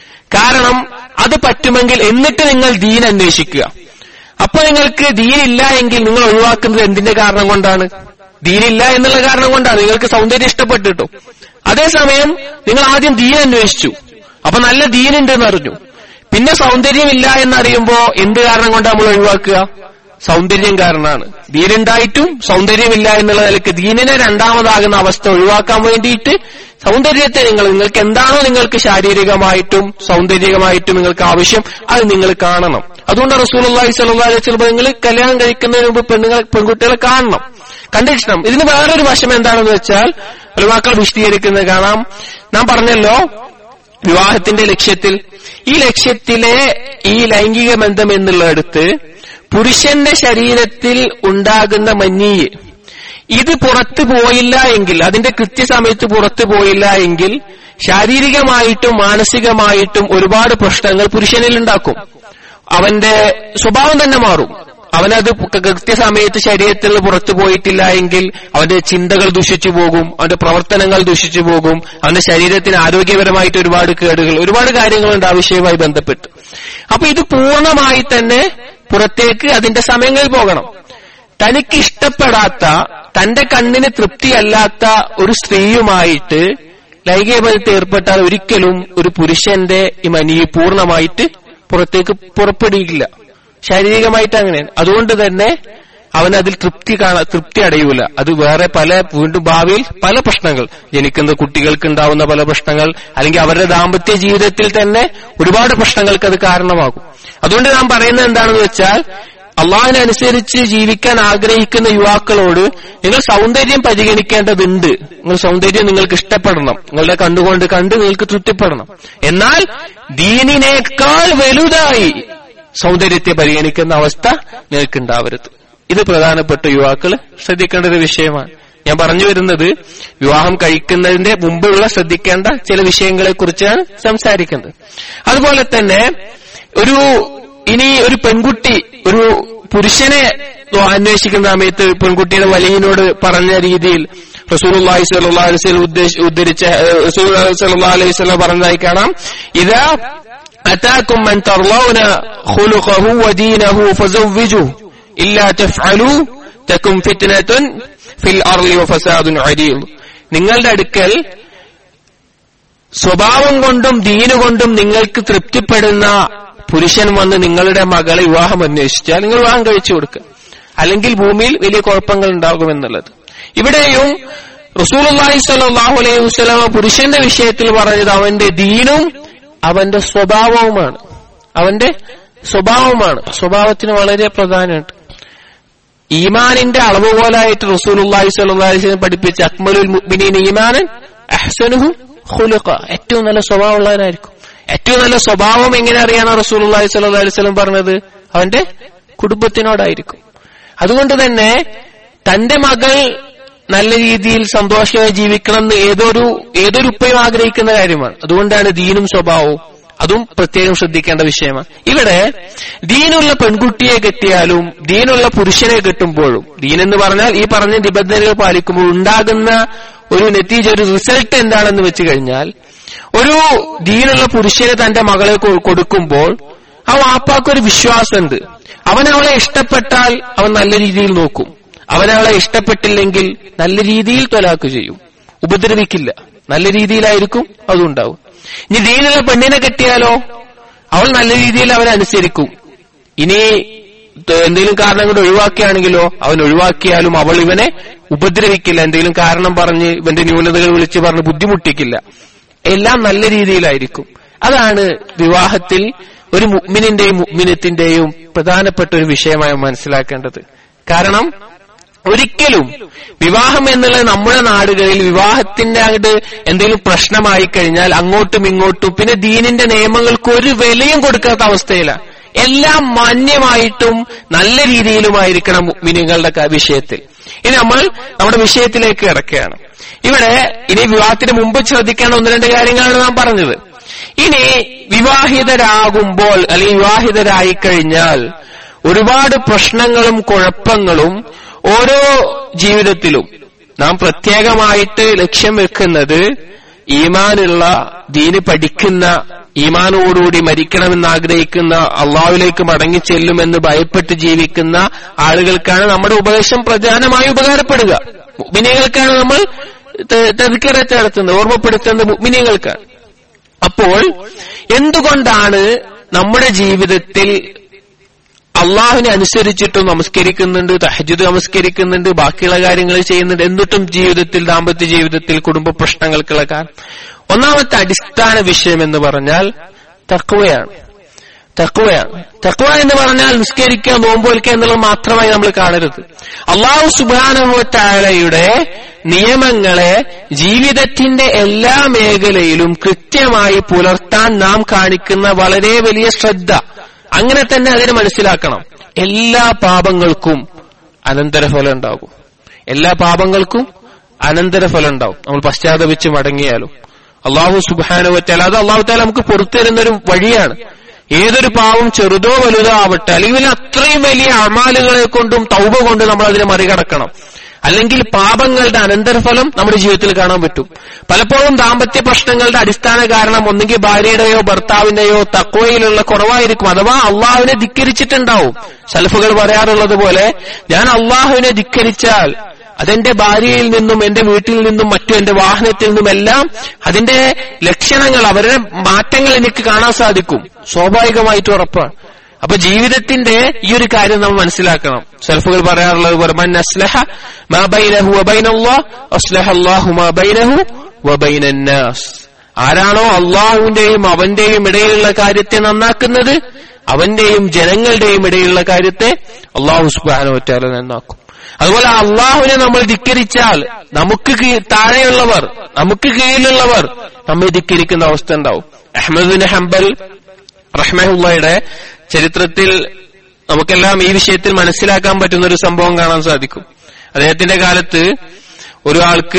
കാരണം അത് പറ്റുമെങ്കിൽ എന്നിട്ട് നിങ്ങൾ ദീൻ അന്വേഷിക്കുക അപ്പൊ നിങ്ങൾക്ക് ദീനില്ല എങ്കിൽ നിങ്ങൾ ഒഴിവാക്കുന്നത് എന്തിന്റെ കാരണം കൊണ്ടാണ് ദീനില്ല എന്നുള്ള കാരണം കൊണ്ടാണ് നിങ്ങൾക്ക് സൗന്ദര്യം ഇഷ്ടപ്പെട്ടിട്ടു അതേസമയം നിങ്ങൾ ആദ്യം ദീൻ അന്വേഷിച്ചു അപ്പൊ നല്ല ദീനുണ്ട് എന്നറിഞ്ഞു പിന്നെ സൗന്ദര്യമില്ല എന്നറിയുമ്പോ എന്ത് കാരണം കൊണ്ടാണ് നമ്മൾ ഒഴിവാക്കുക സൗന്ദര്യം കാരണമാണ് ദീനുണ്ടായിട്ടും സൗന്ദര്യമില്ല എന്നുള്ള നിലയ്ക്ക് ദീനിനെ രണ്ടാമതാകുന്ന അവസ്ഥ ഒഴിവാക്കാൻ വേണ്ടിയിട്ട് സൗന്ദര്യത്തെ നിങ്ങൾ നിങ്ങൾക്ക് എന്താണോ നിങ്ങൾക്ക് ശാരീരികമായിട്ടും സൗന്ദര്യമായിട്ടും നിങ്ങൾക്ക് ആവശ്യം അത് നിങ്ങൾ കാണണം അതുകൊണ്ട് റസൂലി സ്വലി ചിലപ്പോൾ നിങ്ങൾ കല്യാണം കഴിക്കുന്നതിന് മുമ്പ് പെണ്ണുങ്ങൾ പെൺകുട്ടികളെ കാണണം കണ്ടിരിക്കണം ഇതിന് വേറൊരു വശം എന്താണെന്ന് വെച്ചാൽ ഒരുവാക്കൾ വിശദീകരിക്കുന്നത് കാണാം നാം പറഞ്ഞല്ലോ വിവാഹത്തിന്റെ ലക്ഷ്യത്തിൽ ഈ ലക്ഷ്യത്തിലെ ഈ ലൈംഗിക ബന്ധം എന്നുള്ളിടത്ത് പുരുഷന്റെ ശരീരത്തിൽ ഉണ്ടാകുന്ന മഞ്ഞീയ് ഇത് പുറത്തു പോയില്ല എങ്കിൽ അതിന്റെ കൃത്യസമയത്ത് പുറത്തു പോയില്ല എങ്കിൽ ശാരീരികമായിട്ടും മാനസികമായിട്ടും ഒരുപാട് പ്രശ്നങ്ങൾ പുരുഷനിൽ ഉണ്ടാക്കും അവന്റെ സ്വഭാവം തന്നെ മാറും അവനത് കൃത്യസമയത്ത് ശരീരത്തിൽ നിന്ന് പുറത്തു പോയിട്ടില്ല എങ്കിൽ അവന്റെ ചിന്തകൾ ദുഷിച്ചു പോകും അവന്റെ പ്രവർത്തനങ്ങൾ ദുഷിച്ചു പോകും അവന്റെ ശരീരത്തിന് ആരോഗ്യപരമായിട്ട് ഒരുപാട് കേടുകൾ ഒരുപാട് കാര്യങ്ങളുണ്ട് ആ വിഷയവുമായി ബന്ധപ്പെട്ട് അപ്പൊ ഇത് പൂർണ്ണമായി തന്നെ പുറത്തേക്ക് അതിന്റെ സമയങ്ങളിൽ പോകണം തനിക്ക് ഇഷ്ടപ്പെടാത്ത തന്റെ കണ്ണിന് തൃപ്തിയല്ലാത്ത ഒരു സ്ത്രീയുമായിട്ട് ലൈംഗിക ബന്ധത്തിൽ ഏർപ്പെട്ടാൽ ഒരിക്കലും ഒരു പുരുഷന്റെ ഈ മനി പൂർണ്ണമായിട്ട് പുറത്തേക്ക് പുറപ്പെടുകയില്ല ശാരീരികമായിട്ട് അങ്ങനെയാണ് അതുകൊണ്ട് തന്നെ അവനതിൽ തൃപ്തി കാണാ തൃപ്തി അടയൂല അത് വേറെ പല വീണ്ടും ഭാവിയിൽ പല പ്രശ്നങ്ങൾ ജനിക്കുന്ന കുട്ടികൾക്ക് ഉണ്ടാവുന്ന പല പ്രശ്നങ്ങൾ അല്ലെങ്കിൽ അവരുടെ ദാമ്പത്യ ജീവിതത്തിൽ തന്നെ ഒരുപാട് പ്രശ്നങ്ങൾക്ക് അത് കാരണമാകും അതുകൊണ്ട് നാം പറയുന്നത് എന്താണെന്ന് വെച്ചാൽ അള്ളാഹിനനുസരിച്ച് ജീവിക്കാൻ ആഗ്രഹിക്കുന്ന യുവാക്കളോട് നിങ്ങൾ സൗന്ദര്യം പരിഗണിക്കേണ്ടതുണ്ട് നിങ്ങൾ സൗന്ദര്യം നിങ്ങൾക്ക് ഇഷ്ടപ്പെടണം നിങ്ങളുടെ കണ്ടുകൊണ്ട് കണ്ട് നിങ്ങൾക്ക് തൃപ്തിപ്പെടണം എന്നാൽ ദീനിനേക്കാൾ വലുതായി സൗന്ദര്യത്തെ പരിഗണിക്കുന്ന അവസ്ഥ നിങ്ങൾക്കുണ്ടാവരുത് ഇത് പ്രധാനപ്പെട്ട യുവാക്കൾ ശ്രദ്ധിക്കേണ്ട ഒരു വിഷയമാണ് ഞാൻ പറഞ്ഞു വരുന്നത് വിവാഹം കഴിക്കുന്നതിന്റെ മുമ്പുള്ള ശ്രദ്ധിക്കേണ്ട ചില വിഷയങ്ങളെ കുറിച്ചാണ് സംസാരിക്കുന്നത് അതുപോലെ തന്നെ ഒരു ഇനി ഒരു പെൺകുട്ടി ഒരു പുരുഷനെ അന്വേഷിക്കുന്ന സമയത്ത് പെൺകുട്ടിയുടെ വലിയനോട് പറഞ്ഞ രീതിയിൽ റസൂലുള്ളാഹി സ്വല്ലല്ലാഹു അലൈഹി വസല്ലം ഉദ്ധരിച്ച റസൂൽ സല്ലല്ലാഹു അലൈഹി വസല്ലം പറഞ്ഞതായി കാണാം ഇതാ أتاكم من ترضون خلقه ودينه فزوجوه إلا تفعلوا تكن فتنة في الأرض وفساد عريض നിങ്ങളുടെ അടുക്കൽ സ്വഭാവം കൊണ്ടും ദീനുകൊണ്ടും നിങ്ങൾക്ക് തൃപ്തിപ്പെടുന്ന പുരുഷൻ വന്ന് നിങ്ങളുടെ മകളെ വിവാഹം അന്വേഷിച്ചാൽ നിങ്ങൾ വിവാഹം കഴിച്ചു കൊടുക്കുക അല്ലെങ്കിൽ ഭൂമിയിൽ വലിയ കുഴപ്പങ്ങൾ ഉണ്ടാകുമെന്നുള്ളത് ഇവിടെയും റസൂലുള്ളാഹി സ്വല്ലല്ലാഹു അലൈഹി വസല്ലമ പുരുഷന്റെ വിഷയത്തിൽ പറഞ്ഞത് അവന്റെ ദീനും അവന്റെ സ്വഭാവവുമാണ് അവന്റെ സ്വഭാവമാണ് സ്വഭാവത്തിന് വളരെ പ്രാധാന്യമുണ്ട് ഈമാനിന്റെ അളവുപോലായിട്ട് റസൂലുള്ളാഹി സ്വല്ലല്ലാഹു അലൈഹി വസല്ലം പഠിപ്പിച്ച അക്മലുൽ മുഅ്മിനീന ഈമാനൻ അഹ്സനുഹു ഖുലുഖ ഏറ്റവും നല്ല സ്വഭാവമുള്ളവനായിരിക്കും ഏറ്റവും നല്ല സ്വഭാവം എങ്ങനെ അറിയാനോ റസൂലുള്ളാഹി സ്വല്ലല്ലാഹു അലൈഹി വസല്ലം പറഞ്ഞത് അവന്റെ കുടുംബത്തിനോടായിരിക്കും അതുകൊണ്ട് തന്നെ തന്റെ മകൾ നല്ല രീതിയിൽ സന്തോഷമായി ജീവിക്കണം എന്ന് ഏതൊരു ഏതൊരു ഉപ്പയും ആഗ്രഹിക്കുന്ന കാര്യമാണ് അതുകൊണ്ടാണ് ദീനും സ്വഭാവവും അതും പ്രത്യേകം ശ്രദ്ധിക്കേണ്ട വിഷയമാണ് ഇവിടെ ദീനുള്ള പെൺകുട്ടിയെ കെട്ടിയാലും ദീനുള്ള പുരുഷനെ കെട്ടുമ്പോഴും ദീൻ എന്ന് പറഞ്ഞാൽ ഈ പറഞ്ഞ നിബന്ധനകൾ പാലിക്കുമ്പോൾ ഉണ്ടാകുന്ന ഒരു നെത്തീജ ഒരു റിസൾട്ട് എന്താണെന്ന് വെച്ച് കഴിഞ്ഞാൽ ഒരു ദീനുള്ള പുരുഷനെ തന്റെ മകളെ കൊ- കൊടുക്കുമ്പോൾ ആ വാപ്പാക്കൊരു വിശ്വാസമുണ്ട് അവൻ അവളെ ഇഷ്ടപ്പെട്ടാൽ അവൻ നല്ല രീതിയിൽ നോക്കും അവൻ അവളെ ഇഷ്ടപ്പെട്ടില്ലെങ്കിൽ നല്ല രീതിയിൽ തൊലാക്ക് ചെയ്യും ഉപദ്രവിക്കില്ല നല്ല രീതിയിലായിരിക്കും അതുണ്ടാവും ഇനി ദീനുള്ള പെണ്ണിനെ കെട്ടിയാലോ അവൾ നല്ല രീതിയിൽ അവനെ അനുസരിക്കും ഇനി ത- എന്തെങ്കിലും കാരണം കൊണ്ട് ഒഴിവാക്കിയാണെങ്കിലോ അവൻ ഒഴിവാക്കിയാലും അവൾ ഇവനെ ഉപദ്രവിക്കില്ല എന്തെങ്കിലും കാരണം പറഞ്ഞ് ഇവന്റെ ന്യൂനതകൾ വിളിച്ച് പറഞ്ഞ് ബുദ്ധിമുട്ടിക്കില്ല എല്ലാം നല്ല രീതിയിലായിരിക്കും അതാണ് വിവാഹത്തിൽ ഒരു മുഗ്മിനിന്റെയും മുഗ്മിനത്തിന്റെയും പ്രധാനപ്പെട്ട ഒരു വിഷയമായി മനസ്സിലാക്കേണ്ടത് കാരണം ഒരിക്കലും വിവാഹം എന്നുള്ളത് നമ്മുടെ നാടുകളിൽ വിവാഹത്തിന്റെ അങ്ങോട്ട് എന്തെങ്കിലും പ്രശ്നമായി കഴിഞ്ഞാൽ അങ്ങോട്ടും ഇങ്ങോട്ടും പിന്നെ ദീനിന്റെ നിയമങ്ങൾക്ക് ഒരു വിലയും കൊടുക്കാത്ത അവസ്ഥയിലാണ് എല്ലാം മാന്യമായിട്ടും നല്ല രീതിയിലുമായിരിക്കണം മുഗ്മിനികളുടെ ക- വിഷയത്തിൽ ഇനി നമ്മൾ നമ്മുടെ വിഷയത്തിലേക്ക് കിടക്കുകയാണ് ഇവിടെ ഇനി വിവാഹത്തിന് മുമ്പ് ശ്രദ്ധിക്കേണ്ട ഒന്ന് രണ്ട് കാര്യങ്ങളാണ് നാം പറഞ്ഞത് ഇനി വിവാഹിതരാകുമ്പോൾ അല്ലെങ്കിൽ വിവാഹിതരായി കഴിഞ്ഞാൽ ഒരുപാട് പ്രശ്നങ്ങളും കുഴപ്പങ്ങളും ഓരോ ജീവിതത്തിലും നാം പ്രത്യേകമായിട്ട് ലക്ഷ്യം വെക്കുന്നത് ഈമാനുള്ള ദീന് പഠിക്കുന്ന ഈമാനോടുകൂടി മരിക്കണമെന്ന് ആഗ്രഹിക്കുന്ന അള്ളാഹുലേക്ക് മടങ്ങിച്ചെല്ലുമെന്ന് ഭയപ്പെട്ട് ജീവിക്കുന്ന ആളുകൾക്കാണ് നമ്മുടെ ഉപദേശം പ്രധാനമായി ഉപകാരപ്പെടുക മുഗ്മിനികൾക്കാണ് നമ്മൾ തെതുക്കിറച്ച് നടത്തുന്നത് ഓർമ്മപ്പെടുത്തുന്നത് മുഗ്മിനികൾക്കാണ് അപ്പോൾ എന്തുകൊണ്ടാണ് നമ്മുടെ ജീവിതത്തിൽ അള്ളാഹുവിനെ അനുസരിച്ചിട്ടും നമസ്കരിക്കുന്നുണ്ട് തഹജുദ് നമസ്കരിക്കുന്നുണ്ട് ബാക്കിയുള്ള കാര്യങ്ങൾ ചെയ്യുന്നുണ്ട് എന്നിട്ടും ജീവിതത്തിൽ ദാമ്പത്യ ജീവിതത്തിൽ കുടുംബ പ്രശ്നങ്ങൾക്കുള്ള കാരണം ഒന്നാമത്തെ അടിസ്ഥാന വിഷയം എന്ന് പറഞ്ഞാൽ തക്വയാണ് തക്വയാണ് തക്വ എന്ന് പറഞ്ഞാൽ നിസ്കരിക്കുക നോമ്പോൽക്കുക എന്നുള്ളത് മാത്രമായി നമ്മൾ കാണരുത് അള്ളാഹു സുബാനുഭവത്താഴയുടെ നിയമങ്ങളെ ജീവിതത്തിന്റെ എല്ലാ മേഖലയിലും കൃത്യമായി പുലർത്താൻ നാം കാണിക്കുന്ന വളരെ വലിയ ശ്രദ്ധ അങ്ങനെ തന്നെ അതിനെ മനസ്സിലാക്കണം എല്ലാ പാപങ്ങൾക്കും അനന്തരഫലം ഉണ്ടാകും എല്ലാ പാപങ്ങൾക്കും അനന്തരഫലം ഉണ്ടാവും നമ്മൾ പശ്ചാത്തപിച്ച് മടങ്ങിയാലും അള്ളാഹു സുബാനുവറ്റാൽ അത് അള്ളാഹു താല നമുക്ക് പുറത്തു തരുന്നൊരു വഴിയാണ് ഏതൊരു പാവം ചെറുതോ വലുതോ ആവട്ടെ അല്ലെങ്കിൽ അത്രയും വലിയ അമാലുകളെ കൊണ്ടും തൗബ കൊണ്ട് നമ്മൾ അതിനെ മറികടക്കണം അല്ലെങ്കിൽ പാപങ്ങളുടെ അനന്തരഫലം നമ്മുടെ ജീവിതത്തിൽ കാണാൻ പറ്റും പലപ്പോഴും ദാമ്പത്യ പ്രശ്നങ്ങളുടെ അടിസ്ഥാന കാരണം ഒന്നുകിൽ ഭാര്യയുടെയോ ഭർത്താവിന്റെയോ തക്വയിലുള്ള കുറവായിരിക്കും അഥവാ അള്ളാഹുവിനെ ധിക്കരിച്ചിട്ടുണ്ടാവും സലഫുകൾ പറയാറുള്ളത് പോലെ ഞാൻ അള്ളാഹുവിനെ ധിക്കരിച്ചാൽ അതെന്റെ ഭാര്യയിൽ നിന്നും എന്റെ വീട്ടിൽ നിന്നും മറ്റു എന്റെ വാഹനത്തിൽ നിന്നുമെല്ലാം അതിന്റെ ലക്ഷണങ്ങൾ അവരുടെ മാറ്റങ്ങൾ എനിക്ക് കാണാൻ സാധിക്കും സ്വാഭാവികമായിട്ട് ഉറപ്പാണ് അപ്പൊ ജീവിതത്തിന്റെ ഈ ഒരു കാര്യം നമ്മൾ മനസ്സിലാക്കണം സെൽഫുകൾ പറയാറുള്ളത് പോലെ മൻ അസ്ലഹ മാ ബൈനഹു വബൈനല്ലാഹ് അസ്ലഹ അല്ലാഹു മാ ബൈനഹു വബൈനന്നാസ് ആരാണോ അള്ളാഹുവിന്റെയും അവന്റെയും ഇടയിലുള്ള കാര്യത്തെ നന്നാക്കുന്നത് അവന്റെയും ജനങ്ങളുടെയും ഇടയിലുള്ള കാര്യത്തെ അള്ളാഹു സുബാനോറ്റാല നന്നാക്കും അതുപോലെ അള്ളാഹുവിനെ നമ്മൾ ധിക്കരിച്ചാൽ നമുക്ക് കീ- താഴെയുള്ളവർ നമുക്ക് കീഴിലുള്ളവർ നമ്മെ ധിക്കരിക്കുന്ന അവസ്ഥ ഉണ്ടാവും അഹമ്മദ് ഹംബൽ റഹ്മഹുള്ളയുടെ ചരിത്രത്തിൽ നമുക്കെല്ലാം ഈ വിഷയത്തിൽ മനസ്സിലാക്കാൻ പറ്റുന്ന ഒരു സംഭവം കാണാൻ സാധിക്കും അദ്ദേഹത്തിന്റെ കാലത്ത് ഒരു ആൾക്ക്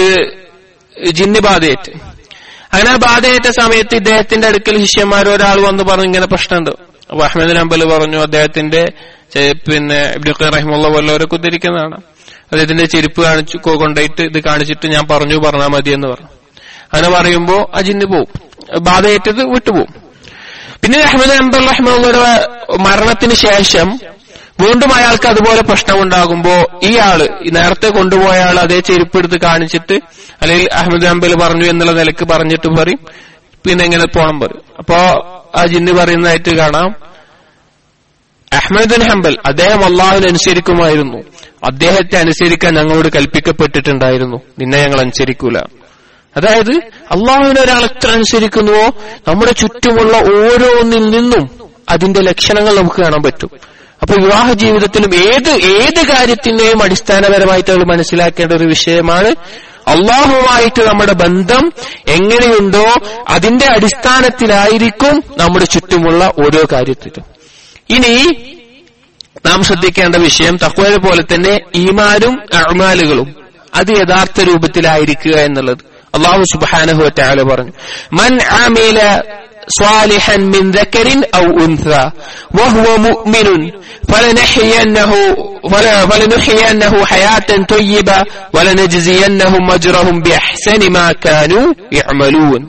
ജിന്ന് ബാധയേറ്റ് അങ്ങനെ ആ ബാധയേറ്റ സമയത്ത് ഇദ്ദേഹത്തിന്റെ അടുക്കൽ ശിഷ്യന്മാർ ഒരാൾ വന്ന് പറഞ്ഞു ഇങ്ങനെ പ്രശ്നമുണ്ട് അപ്പൊ അഹമ്മദ് നമ്പൽ പറഞ്ഞു അദ്ദേഹത്തിന്റെ ചെ- പിന്നെ ഇബ്ദുൽ റഹിമുള്ള വല്ലവരൊക്കെ ഉദ്ധരിക്കുന്നതാണ് അദ്ദേഹത്തിന്റെ ചെരുപ്പ് കാണിച്ചു കൊ- കൊണ്ടുപോയിട്ട് ഇത് കാണിച്ചിട്ട് ഞാൻ പറഞ്ഞു പറഞ്ഞാൽ മതി എന്ന് പറഞ്ഞു അങ്ങനെ പറയുമ്പോ ആ ജിന്ന് പോവും ബാധയേറ്റത് വിട്ടുപോകും പിന്നെ അഹമ്മദ് അംബർ റഹ്മുള്ളയുടെ മരണത്തിന് ശേഷം വീണ്ടും അയാൾക്ക് അതുപോലെ പ്രശ്നമുണ്ടാകുമ്പോ ഈ ആള് ഈ നേരത്തെ കൊണ്ടുപോയ ആൾ അതേ ചെരുപ്പ് എടുത്ത് കാണിച്ചിട്ട് അല്ലെങ്കിൽ അഹമ്മദ് അംബൽ പറഞ്ഞു എന്നുള്ള നിലക്ക് പറഞ്ഞിട്ട് പറയും പിന്നെ എങ്ങനെ പോണം പറയും അപ്പോ ആ ജിന്ന് പറയുന്നതായിട്ട് കാണാം അഹ്മദ് ബിൻ ഹംബൽ അദ്ദേഹം അള്ളാഹുവിനെ അനുസരിക്കുമായിരുന്നു അദ്ദേഹത്തെ അനുസരിക്കാൻ ഞങ്ങളോട് കൽപ്പിക്കപ്പെട്ടിട്ടുണ്ടായിരുന്നു നിന്നെ ഞങ്ങൾ അനുസരിക്കൂല അതായത് അള്ളാഹുവിനെ ഒരാൾ എത്ര അനുസരിക്കുന്നുവോ നമ്മുടെ ചുറ്റുമുള്ള ഓരോന്നിൽ നിന്നും അതിന്റെ ലക്ഷണങ്ങൾ നമുക്ക് കാണാൻ പറ്റും അപ്പൊ വിവാഹ ജീവിതത്തിലും ഏത് ഏത് കാര്യത്തിന്റെയും അടിസ്ഥാനപരമായിട്ട് നമ്മൾ മനസ്സിലാക്കേണ്ട ഒരു വിഷയമാണ് അള്ളാഹുമായിട്ട് നമ്മുടെ ബന്ധം എങ്ങനെയുണ്ടോ അതിന്റെ അടിസ്ഥാനത്തിലായിരിക്കും നമ്മുടെ ചുറ്റുമുള്ള ഓരോ കാര്യത്തിലും ഇനി നാം ശ്രദ്ധിക്കേണ്ട വിഷയം തക്വയെ പോലെ തന്നെ ഈമാനും അഅ്മാലുകളും അത് യഥാർത്ഥ രൂപത്തിലായിരിക്കുക എന്നുള്ളത് അള്ളാഹു സുബ്ഹാനഹു വതആല പറഞ്ഞു മൻ ആമില صالحا من ذكر أو أنثى وهو مؤمن فلنحيينه فلنحيينه حياة طيبة ولنجزينهم أجرهم بأحسن ما كانوا يعملون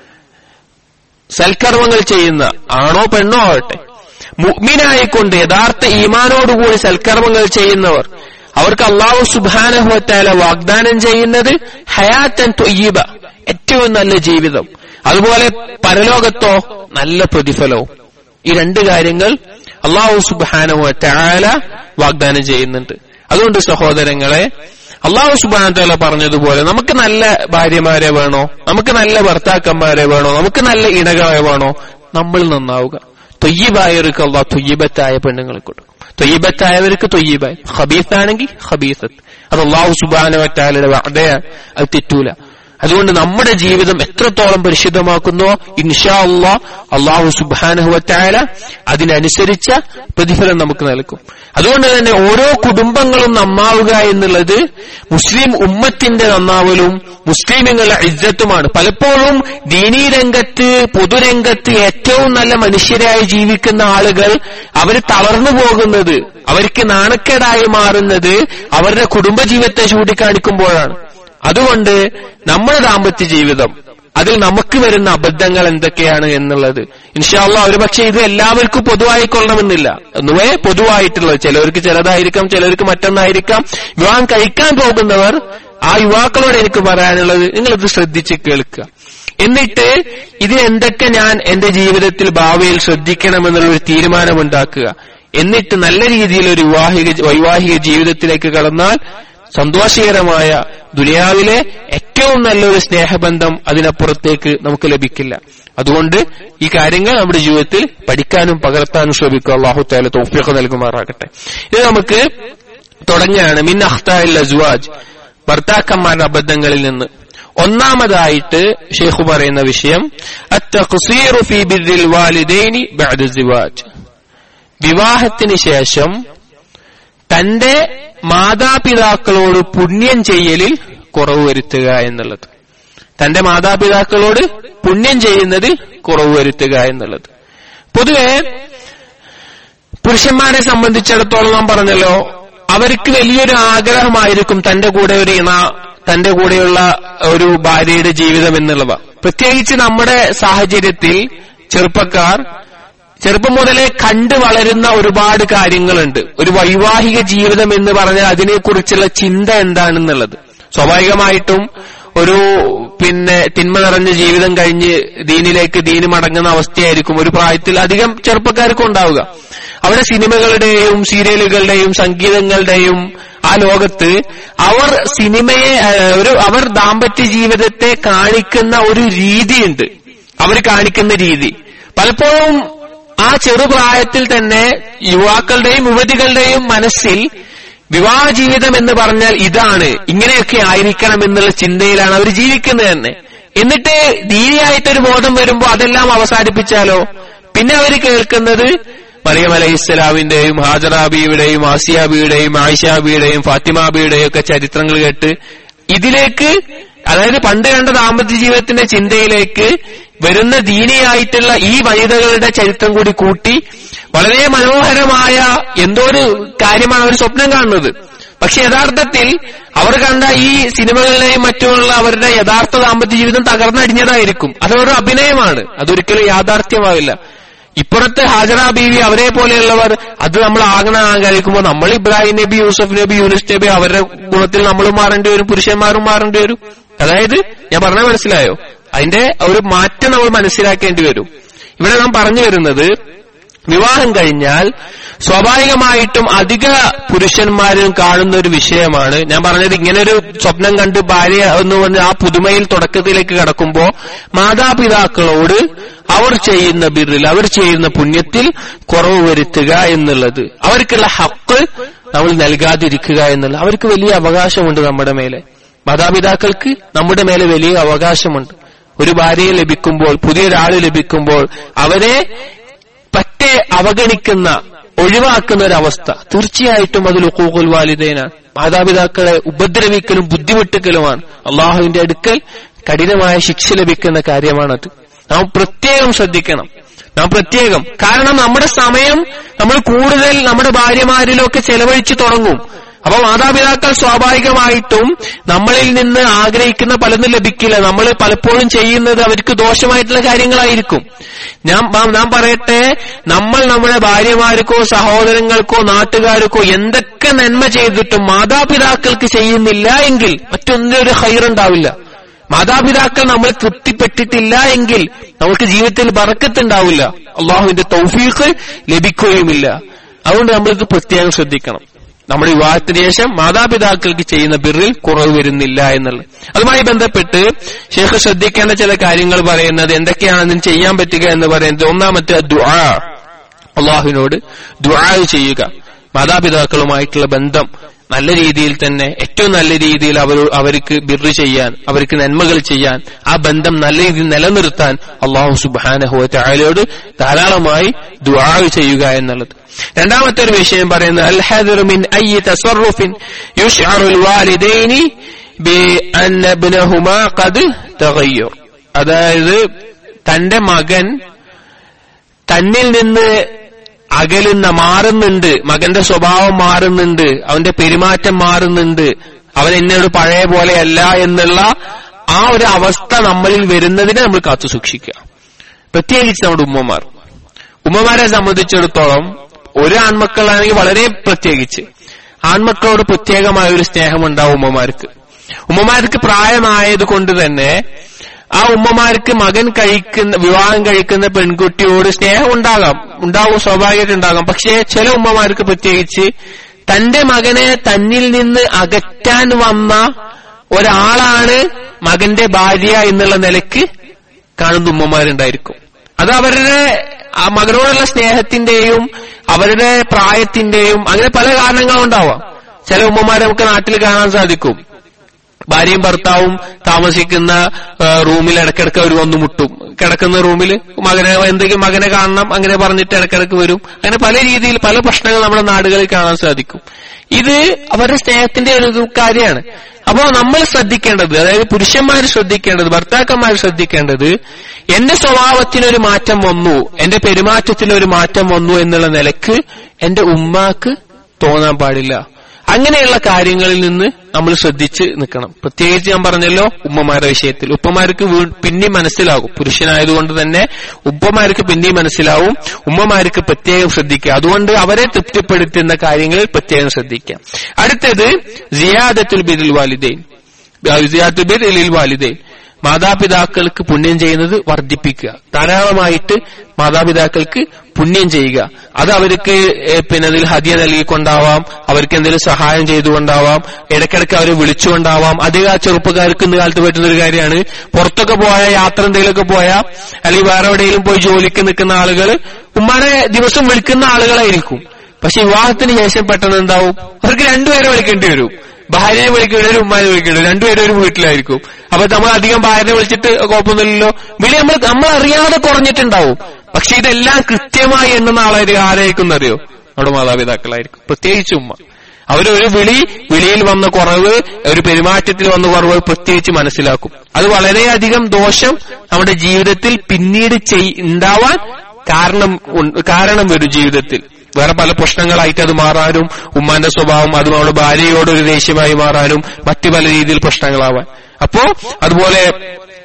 സൽക്കർമ്മങ്ങൾ ചെയ്യുന്ന ആണോ പെണ്ണോ ആവട്ടെ മുഗ്മിനായിക്കൊണ്ട് യഥാർത്ഥ ഈമാനോടുകൂടി സൽക്കർമ്മങ്ങൾ ചെയ്യുന്നവർ അവർക്ക് അള്ളാഹു സുബാനഹുവറ്റാല വാഗ്ദാനം ചെയ്യുന്നത് ഹയാത്തൻ തൊയ്യബ ഏറ്റവും നല്ല ജീവിതം അതുപോലെ പരലോകത്തോ നല്ല പ്രതിഫലവും ഈ രണ്ട് കാര്യങ്ങൾ അള്ളാഹു സുബാനഹുവറ്റാല വാഗ്ദാനം ചെയ്യുന്നുണ്ട് അതുകൊണ്ട് സഹോദരങ്ങളെ അള്ളാഹു സുബാനത്താല പറഞ്ഞതുപോലെ നമുക്ക് നല്ല ഭാര്യമാരെ വേണോ നമുക്ക് നല്ല ഭർത്താക്കന്മാരെ വേണോ നമുക്ക് നല്ല ഇണകളെ വേണോ നമ്മൾ നന്നാവുക തൊയ്യബായവർക്ക് അള്ളാഹ് തൊയ്യബത്തായ പെണ്ണുങ്ങളെ കൊടുക്കും തൊയ്യബത്തായവർക്ക് തൊയ്യബായി ഹബീസാണെങ്കിൽ ഹബീസത്ത് അത് അള്ളാഹു സുബാനവറ്റാലയുടെ വാദയാണ് അത് തെറ്റൂല അതുകൊണ്ട് നമ്മുടെ ജീവിതം എത്രത്തോളം പരിശുദ്ധമാക്കുന്നോ ഇൻഷാ അള്ളാ അള്ളാഹു സുബാനുഹുവറ്റായ അതിനനുസരിച്ച പ്രതിഫലം നമുക്ക് നൽകും അതുകൊണ്ട് തന്നെ ഓരോ കുടുംബങ്ങളും നന്നാവുക എന്നുള്ളത് മുസ്ലിം ഉമ്മത്തിന്റെ നന്നാവലും മുസ്ലിമുകളുടെ ഇജ്ജത്തുമാണ് പലപ്പോഴും ദീനീ രംഗത്ത് പൊതുരംഗത്ത് ഏറ്റവും നല്ല മനുഷ്യരായി ജീവിക്കുന്ന ആളുകൾ അവർ തളർന്നു പോകുന്നത് അവർക്ക് നാണക്കേടായി മാറുന്നത് അവരുടെ കുടുംബജീവിതത്തെ ചൂണ്ടിക്കാണിക്കുമ്പോഴാണ് അതുകൊണ്ട് നമ്മുടെ ദാമ്പത്യ ജീവിതം അതിൽ നമുക്ക് വരുന്ന അബദ്ധങ്ങൾ എന്തൊക്കെയാണ് എന്നുള്ളത് ഇൻഷാല്ല ഒരുപക്ഷെ ഇത് എല്ലാവർക്കും പൊതുവായിക്കൊള്ളണമെന്നില്ല ഒന്നുവേ പൊതുവായിട്ടുള്ളത് ചിലവർക്ക് ചിലതായിരിക്കാം ചിലർക്ക് മറ്റൊന്നായിരിക്കാം വിവാഹം കഴിക്കാൻ പോകുന്നവർ ആ യുവാക്കളോട് എനിക്ക് പറയാനുള്ളത് നിങ്ങളിത് ശ്രദ്ധിച്ച് കേൾക്കുക എന്നിട്ട് ഇതിനെന്തൊക്കെ ഞാൻ എന്റെ ജീവിതത്തിൽ ഭാവിയിൽ ശ്രദ്ധിക്കണമെന്നുള്ള ഒരു തീരുമാനമുണ്ടാക്കുക എന്നിട്ട് നല്ല രീതിയിൽ ഒരു വിവാഹിക വൈവാഹിക ജീവിതത്തിലേക്ക് കടന്നാൽ സന്തോഷകരമായ ദുനിയാവിലെ ഏറ്റവും നല്ലൊരു സ്നേഹബന്ധം അതിനപ്പുറത്തേക്ക് നമുക്ക് ലഭിക്കില്ല അതുകൊണ്ട് ഈ കാര്യങ്ങൾ നമ്മുടെ ജീവിതത്തിൽ പഠിക്കാനും പകർത്താനും ശ്രമിക്കുക അള്ളാഹു താല തോഫിയൊക്കെ നൽകുമാറാകട്ടെ ഇത് നമുക്ക് തുടങ്ങുകയാണ് മിൻ അഖ്താൽ അസ്വാജ് ഭർത്താക്കന്മാരുടെ അബദ്ധങ്ങളിൽ നിന്ന് ഒന്നാമതായിട്ട് ഷെയ്ഖു പറയുന്ന വിഷയം ഫി ബിർരിൽ വാലിദൈനി ബഅദ സിവാജ് വിവാഹത്തിന് ശേഷം തന്റെ മാതാപിതാക്കളോട് പുണ്യം ചെയ്യലിൽ കുറവ് വരുത്തുക എന്നുള്ളത് തന്റെ മാതാപിതാക്കളോട് പുണ്യം ചെയ്യുന്നതിൽ കുറവ് വരുത്തുക എന്നുള്ളത് പൊതുവെ പുരുഷന്മാരെ സംബന്ധിച്ചിടത്തോളം നാം പറഞ്ഞല്ലോ അവർക്ക് വലിയൊരു ആഗ്രഹമായിരിക്കും തന്റെ കൂടെ ഒരു ഇണ തന്റെ കൂടെയുള്ള ഒരു ഭാര്യയുടെ ജീവിതം എന്നുള്ളവ പ്രത്യേകിച്ച് നമ്മുടെ സാഹചര്യത്തിൽ ചെറുപ്പക്കാർ ചെറുപ്പം മുതലേ കണ്ടു വളരുന്ന ഒരുപാട് കാര്യങ്ങളുണ്ട് ഒരു വൈവാഹിക ജീവിതം എന്ന് പറഞ്ഞാൽ അതിനെക്കുറിച്ചുള്ള ചിന്ത എന്താണെന്നുള്ളത് സ്വാഭാവികമായിട്ടും ഒരു പിന്നെ തിന്മ നിറഞ്ഞ ജീവിതം കഴിഞ്ഞ് ദീനിലേക്ക് ദീന് മടങ്ങുന്ന അവസ്ഥയായിരിക്കും ഒരു പ്രായത്തിൽ അധികം ചെറുപ്പക്കാർക്കും ഉണ്ടാവുക അവിടെ സിനിമകളുടെയും സീരിയലുകളുടെയും സംഗീതങ്ങളുടെയും ആ ലോകത്ത് അവർ സിനിമയെ ഒരു അവർ ദാമ്പത്യ ജീവിതത്തെ കാണിക്കുന്ന ഒരു രീതിയുണ്ട് അവർ കാണിക്കുന്ന രീതി പലപ്പോഴും ആ ചെറുപ്രായത്തിൽ തന്നെ യുവാക്കളുടെയും യുവതികളുടെയും മനസ്സിൽ വിവാഹ ജീവിതം എന്ന് പറഞ്ഞാൽ ഇതാണ് ഇങ്ങനെയൊക്കെ ആയിരിക്കണം എന്നുള്ള ചിന്തയിലാണ് അവർ ജീവിക്കുന്നത് തന്നെ എന്നിട്ട് ദീനിയായിട്ടൊരു ബോധം വരുമ്പോൾ അതെല്ലാം അവസാനിപ്പിച്ചാലോ പിന്നെ അവർ കേൾക്കുന്നത് മറിയം അലൈഹി ഇസ്ലാമിന്റെയും ഹാജറാബിയുടെയും ആസിയാബിയുടെയും ആയിഷാബിയുടെയും ഫാത്തിമാബിയുടെയും ഒക്കെ ചരിത്രങ്ങൾ കേട്ട് ഇതിലേക്ക് അതായത് പണ്ട് കണ്ട ദാമ്പത്യ ജീവിതത്തിന്റെ ചിന്തയിലേക്ക് വരുന്ന ദീനിയായിട്ടുള്ള ഈ വനിതകളുടെ ചരിത്രം കൂടി കൂട്ടി വളരെ മനോഹരമായ എന്തോ ഒരു കാര്യമാണ് അവർ സ്വപ്നം കാണുന്നത് പക്ഷെ യഥാർത്ഥത്തിൽ അവർ കണ്ട ഈ സിനിമകളിലെയും മറ്റുമുള്ള അവരുടെ യഥാർത്ഥ ദാമ്പത്യ ജീവിതം തകർന്നടിഞ്ഞതായിരിക്കും അതൊരു അഭിനയമാണ് അതൊരിക്കലും യാഥാർത്ഥ്യമാവില്ല ഇപ്പുറത്തെ ഹാജറ ബീവി അവരെ പോലെയുള്ളവർ അത് നമ്മൾ ആകണം കഴിക്കുമ്പോൾ നമ്മൾ ഇബ്രാഹിം നബി യൂസഫ് നബി യൂനിസ് നബി അവരുടെ ഗുണത്തിൽ നമ്മളും മാറേണ്ടി വരും പുരുഷന്മാരും മാറേണ്ടി വരും അതായത് ഞാൻ പറഞ്ഞ മനസ്സിലായോ അതിന്റെ ഒരു മാറ്റം നമ്മൾ മനസ്സിലാക്കേണ്ടി വരും ഇവിടെ നാം പറഞ്ഞു വരുന്നത് വിവാഹം കഴിഞ്ഞാൽ സ്വാഭാവികമായിട്ടും അധിക പുരുഷന്മാരും കാണുന്ന ഒരു വിഷയമാണ് ഞാൻ പറഞ്ഞത് ഇങ്ങനെ ഒരു സ്വപ്നം കണ്ട് ഭാര്യ എന്ന് പറഞ്ഞ ആ പുതുമയിൽ തുടക്കത്തിലേക്ക് കടക്കുമ്പോ മാതാപിതാക്കളോട് അവർ ചെയ്യുന്ന ബിറിൽ അവർ ചെയ്യുന്ന പുണ്യത്തിൽ കുറവ് വരുത്തുക എന്നുള്ളത് അവർക്കുള്ള ഹക്ക് നമ്മൾ നൽകാതിരിക്കുക എന്നുള്ളത് അവർക്ക് വലിയ അവകാശമുണ്ട് നമ്മുടെ മേലെ മാതാപിതാക്കൾക്ക് നമ്മുടെ മേലെ വലിയ അവകാശമുണ്ട് ഒരു ഭാര്യയെ ലഭിക്കുമ്പോൾ പുതിയൊരാൾ ലഭിക്കുമ്പോൾ അവരെ പറ്റെ അവഗണിക്കുന്ന ഒഴിവാക്കുന്ന ഒരവസ്ഥ തീർച്ചയായിട്ടും അത് ലുക്കൂഖുൽ വാലിദൈനാണ് മാതാപിതാക്കളെ ഉപദ്രവിക്കലും ബുദ്ധിമുട്ടിക്കലുമാണ് അള്ളാഹുവിന്റെ അടുക്കൽ കഠിനമായ ശിക്ഷ ലഭിക്കുന്ന കാര്യമാണത് നാം പ്രത്യേകം ശ്രദ്ധിക്കണം നാം പ്രത്യേകം കാരണം നമ്മുടെ സമയം നമ്മൾ കൂടുതൽ നമ്മുടെ ഭാര്യമാരിലൊക്കെ ചെലവഴിച്ചു തുടങ്ങും അപ്പൊ മാതാപിതാക്കൾ സ്വാഭാവികമായിട്ടും നമ്മളിൽ നിന്ന് ആഗ്രഹിക്കുന്ന പലതും ലഭിക്കില്ല നമ്മൾ പലപ്പോഴും ചെയ്യുന്നത് അവർക്ക് ദോഷമായിട്ടുള്ള കാര്യങ്ങളായിരിക്കും ഞാൻ നാം പറയട്ടെ നമ്മൾ നമ്മുടെ ഭാര്യമാർക്കോ സഹോദരങ്ങൾക്കോ നാട്ടുകാർക്കോ എന്തൊക്കെ നന്മ ചെയ്തിട്ടും മാതാപിതാക്കൾക്ക് ചെയ്യുന്നില്ല എങ്കിൽ മറ്റൊന്നിനും ഒരു ഹൈറുണ്ടാവില്ല മാതാപിതാക്കൾ നമ്മൾ തൃപ്തിപ്പെട്ടിട്ടില്ല എങ്കിൽ നമുക്ക് ജീവിതത്തിൽ ബറക്കത്തുണ്ടാവില്ല അള്ളാഹുവിന്റെ തൗഫീഖ് ലഭിക്കുകയുമില്ല അതുകൊണ്ട് നമ്മളിത് പ്രത്യേകം ശ്രദ്ധിക്കണം നമ്മുടെ വിവാഹത്തിന് ശേഷം മാതാപിതാക്കൾക്ക് ചെയ്യുന്ന ബിറിൽ കുറവ് വരുന്നില്ല എന്നുള്ളത് അതുമായി ബന്ധപ്പെട്ട് ശേഖർ ശ്രദ്ധിക്കേണ്ട ചില കാര്യങ്ങൾ പറയുന്നത് എന്തൊക്കെയാണ് അതിന് ചെയ്യാൻ പറ്റുക എന്ന് പറയുന്നത് ഒന്നാമത്തെ ദുആ അള്ളാഹുവിനോട് ദുആ ചെയ്യുക മാതാപിതാക്കളുമായിട്ടുള്ള ബന്ധം നല്ല രീതിയിൽ തന്നെ ഏറ്റവും നല്ല രീതിയിൽ അവർ അവർക്ക് ബിറ് ചെയ്യാൻ അവർക്ക് നന്മകൾ ചെയ്യാൻ ആ ബന്ധം നല്ല രീതിയിൽ നിലനിർത്താൻ അള്ളാഹു സുബാനഹുവ ചായാലോട് ധാരാളമായി ദുആ ചെയ്യുക എന്നുള്ളത് രണ്ടാമത്തെ ഒരു വിഷയം പറയുന്നത് അൽഹദുമിൻ അയ്യ തസറുഫിൻ യുഷ്അറുൽ വാലിദൈനി ബിഅന്ന ഇബ്നഹുമാ ഖദ് തഗയ്യർ അതായത് തന്റെ മകൻ തന്നിൽ നിന്ന് അകലുന്ന മാറുന്നുണ്ട് മകന്റെ സ്വഭാവം മാറുന്നുണ്ട് അവന്റെ പെരുമാറ്റം മാറുന്നുണ്ട് അവൻ എന്നോട് പഴയ പോലെയല്ല എന്നുള്ള ആ ഒരു അവസ്ഥ നമ്മളിൽ വരുന്നതിനെ നമ്മൾ കാത്തു സൂക്ഷിക്കുക പ്രത്യേകിച്ച് നമ്മുടെ ഉമ്മമാർ ഉമ്മമാരെ സംബന്ധിച്ചിടത്തോളം ഒരു ആൺമക്കളാണെങ്കിൽ വളരെ പ്രത്യേകിച്ച് ആൺമക്കളോട് പ്രത്യേകമായ ഒരു സ്നേഹമുണ്ടാവും ഉമ്മമാർക്ക് ഉമ്മമാർക്ക് പ്രായമായത് കൊണ്ട് തന്നെ ആ ഉമ്മമാർക്ക് മകൻ കഴിക്കുന്ന വിവാഹം കഴിക്കുന്ന പെൺകുട്ടിയോട് സ്നേഹം ഉണ്ടാകാം ഉണ്ടാവും സ്വാഭാവികമായിട്ട് ഉണ്ടാകാം പക്ഷേ ചില ഉമ്മമാർക്ക് പ്രത്യേകിച്ച് തന്റെ മകനെ തന്നിൽ നിന്ന് അകറ്റാൻ വന്ന ഒരാളാണ് മകന്റെ ഭാര്യ എന്നുള്ള നിലയ്ക്ക് കാണുന്ന ഉമ്മമാരുണ്ടായിരിക്കും അത് അവരുടെ ആ മകനോടുള്ള സ്നേഹത്തിന്റെയും അവരുടെ പ്രായത്തിന്റെയും അങ്ങനെ പല കാരണങ്ങളുണ്ടാവാം ചില ഉമ്മമാരെ നമുക്ക് നാട്ടിൽ കാണാൻ സാധിക്കും ഭാര്യയും ഭർത്താവും താമസിക്കുന്ന റൂമിൽ ഇടക്കിടക്ക് അവർ വന്നു മുട്ടും കിടക്കുന്ന റൂമിൽ മകനെ എന്തെങ്കിലും മകനെ കാണണം അങ്ങനെ പറഞ്ഞിട്ട് ഇടക്കിടക്ക് വരും അങ്ങനെ പല രീതിയിൽ പല പ്രശ്നങ്ങൾ നമ്മുടെ നാടുകളിൽ കാണാൻ സാധിക്കും ഇത് അവരുടെ സ്നേഹത്തിന്റെ ഒരു കാര്യമാണ് അപ്പോ നമ്മൾ ശ്രദ്ധിക്കേണ്ടത് അതായത് പുരുഷന്മാർ ശ്രദ്ധിക്കേണ്ടത് ഭർത്താക്കന്മാർ ശ്രദ്ധിക്കേണ്ടത് എന്റെ സ്വഭാവത്തിനൊരു മാറ്റം വന്നു എന്റെ പെരുമാറ്റത്തിനൊരു മാറ്റം വന്നു എന്നുള്ള നിലക്ക് എന്റെ ഉമ്മാക്ക് തോന്നാൻ പാടില്ല അങ്ങനെയുള്ള കാര്യങ്ങളിൽ നിന്ന് നമ്മൾ ശ്രദ്ധിച്ച് നിൽക്കണം പ്രത്യേകിച്ച് ഞാൻ പറഞ്ഞല്ലോ ഉമ്മമാരുടെ വിഷയത്തിൽ ഉപ്പമാർക്ക് പിന്നെയും മനസ്സിലാകും പുരുഷനായതുകൊണ്ട് തന്നെ ഉപ്പമാർക്ക് പിന്നെയും മനസ്സിലാവും ഉമ്മമാർക്ക് പ്രത്യേകം ശ്രദ്ധിക്കുക അതുകൊണ്ട് അവരെ തൃപ്തിപ്പെടുത്തുന്ന കാര്യങ്ങളിൽ പ്രത്യേകം ശ്രദ്ധിക്കുക അടുത്തത് സിയാദത്തുൽ ബിരിൽ വാലിദൈൻ സിയാദത്തുൽ ബിരിൽ വാലിദൈൻ മാതാപിതാക്കൾക്ക് പുണ്യം ചെയ്യുന്നത് വർദ്ധിപ്പിക്കുക ധാരാളമായിട്ട് മാതാപിതാക്കൾക്ക് പുണ്യം ചെയ്യുക അത് അവർക്ക് പിന്നെ അതിൽ ഹദിയ നൽകിക്കൊണ്ടാവാം അവർക്ക് എന്തെങ്കിലും സഹായം ചെയ്തുകൊണ്ടാവാം ഇടയ്ക്കിടയ്ക്ക് അവരെ വിളിച്ചുകൊണ്ടാവാം അധിക ചെറുപ്പക്കാർക്ക് ഇന്ന് കാലത്ത് പറ്റുന്ന ഒരു കാര്യമാണ് പുറത്തൊക്കെ പോയ യാത്ര എന്തെങ്കിലുമൊക്കെ പോയാൽ അല്ലെങ്കിൽ വേറെ എവിടെയെങ്കിലും പോയി ജോലിക്ക് നിൽക്കുന്ന ആളുകൾ ഉമ്മാനെ ദിവസം വിളിക്കുന്ന ആളുകളായിരിക്കും പക്ഷെ വിവാഹത്തിന് ശേഷം പെട്ടെന്ന് എന്താവും അവർക്ക് രണ്ടുപേരെ വിളിക്കേണ്ടി വരും ഭാര്യയെ വിളിക്കേണ്ടി വരും ഉമ്മാനെ വിളിക്കേണ്ടി വരും രണ്ടുപേരും ഒരു വീട്ടിലായിരിക്കും അപ്പൊ നമ്മൾ അധികം ഭാര്യനെ വിളിച്ചിട്ട് കുഴപ്പമൊന്നുമില്ലല്ലോ വിളി നമ്മൾ നമ്മൾ അറിയാതെ കുറഞ്ഞിട്ടുണ്ടാവും പക്ഷെ ഇതെല്ലാം കൃത്യമായി എണ്ണുന്ന ആളായി ആരായിരിക്കും അറിയോ നമ്മുടെ മാതാപിതാക്കളായിരിക്കും പ്രത്യേകിച്ച് ഉമ്മ അവരൊരു വിളി വിളിയിൽ വന്ന കുറവ് ഒരു പെരുമാറ്റത്തിൽ വന്ന കുറവ് പ്രത്യേകിച്ച് മനസ്സിലാക്കും അത് വളരെയധികം ദോഷം നമ്മുടെ ജീവിതത്തിൽ പിന്നീട് ഉണ്ടാവാൻ കാരണം കാരണം വരും ജീവിതത്തിൽ വേറെ പല പ്രശ്നങ്ങളായിട്ട് അത് മാറാനും ഉമ്മാന്റെ സ്വഭാവം അതും അവളുടെ ഭാര്യയോട് ഒരു ദേഷ്യമായി മാറാനും മറ്റു പല രീതിയിൽ പ്രശ്നങ്ങളാവാൻ അപ്പോ അതുപോലെ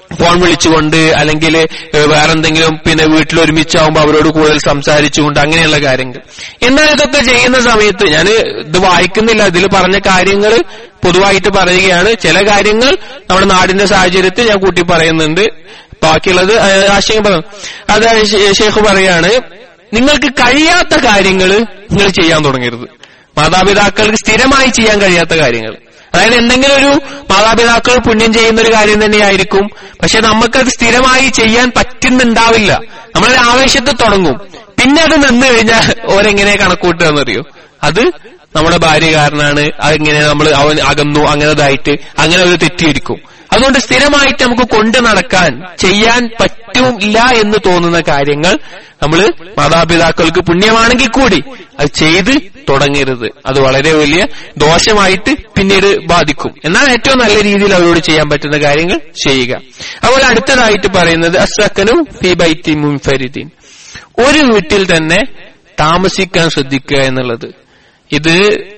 ഫോൺ വിളിച്ചുകൊണ്ട് അല്ലെങ്കിൽ വേറെന്തെങ്കിലും പിന്നെ വീട്ടിൽ ഒരുമിച്ചാവുമ്പോൾ അവരോട് കൂടുതൽ സംസാരിച്ചുകൊണ്ട് അങ്ങനെയുള്ള കാര്യങ്ങൾ എന്നാൽ ഇതൊക്കെ ചെയ്യുന്ന സമയത്ത് ഞാൻ ഇത് വായിക്കുന്നില്ല ഇതിൽ പറഞ്ഞ കാര്യങ്ങൾ പൊതുവായിട്ട് പറയുകയാണ് ചില കാര്യങ്ങൾ നമ്മുടെ നാടിന്റെ സാഹചര്യത്തിൽ ഞാൻ കൂട്ടി പറയുന്നുണ്ട് ബാക്കിയുള്ളത് ആശയം പറഞ്ഞു അത് ഷേഖ് പറയാണ് നിങ്ങൾക്ക് കഴിയാത്ത കാര്യങ്ങൾ നിങ്ങൾ ചെയ്യാൻ തുടങ്ങരുത് മാതാപിതാക്കൾക്ക് സ്ഥിരമായി ചെയ്യാൻ കഴിയാത്ത കാര്യങ്ങൾ അതായത് എന്തെങ്കിലും ഒരു മാതാപിതാക്കൾ പുണ്യം ചെയ്യുന്ന ഒരു കാര്യം തന്നെയായിരിക്കും പക്ഷെ നമുക്കത് സ്ഥിരമായി ചെയ്യാൻ പറ്റുന്നുണ്ടാവില്ല നമ്മളൊരു ആവേശത്തിൽ തുടങ്ങും പിന്നെ അത് നിന്ന് കഴിഞ്ഞാൽ ഓരെങ്ങനെ കണക്കൂട്ടുക എന്നറിയോ അത് നമ്മുടെ ഭാര്യ കാരനാണ് അതെങ്ങനെ നമ്മൾ അവൻ അകന്നു അങ്ങനതായിട്ട് അങ്ങനെ ഒരു തെറ്റിയിരിക്കും അതുകൊണ്ട് സ്ഥിരമായിട്ട് നമുക്ക് കൊണ്ടു നടക്കാൻ ചെയ്യാൻ പറ്റില്ല എന്ന് തോന്നുന്ന കാര്യങ്ങൾ നമ്മൾ മാതാപിതാക്കൾക്ക് പുണ്യമാണെങ്കിൽ കൂടി അത് ചെയ്ത് തുടങ്ങരുത് അത് വളരെ വലിയ ദോഷമായിട്ട് പിന്നീട് ബാധിക്കും എന്നാൽ ഏറ്റവും നല്ല രീതിയിൽ അവരോട് ചെയ്യാൻ പറ്റുന്ന കാര്യങ്ങൾ ചെയ്യുക അതുപോലെ അടുത്തതായിട്ട് പറയുന്നത് അസക്കനും ഫി ബൈത്തി മുൻഫരിദീൻ ഒരു വീട്ടിൽ തന്നെ താമസിക്കാൻ ശ്രദ്ധിക്കുക എന്നുള്ളത് ഇത്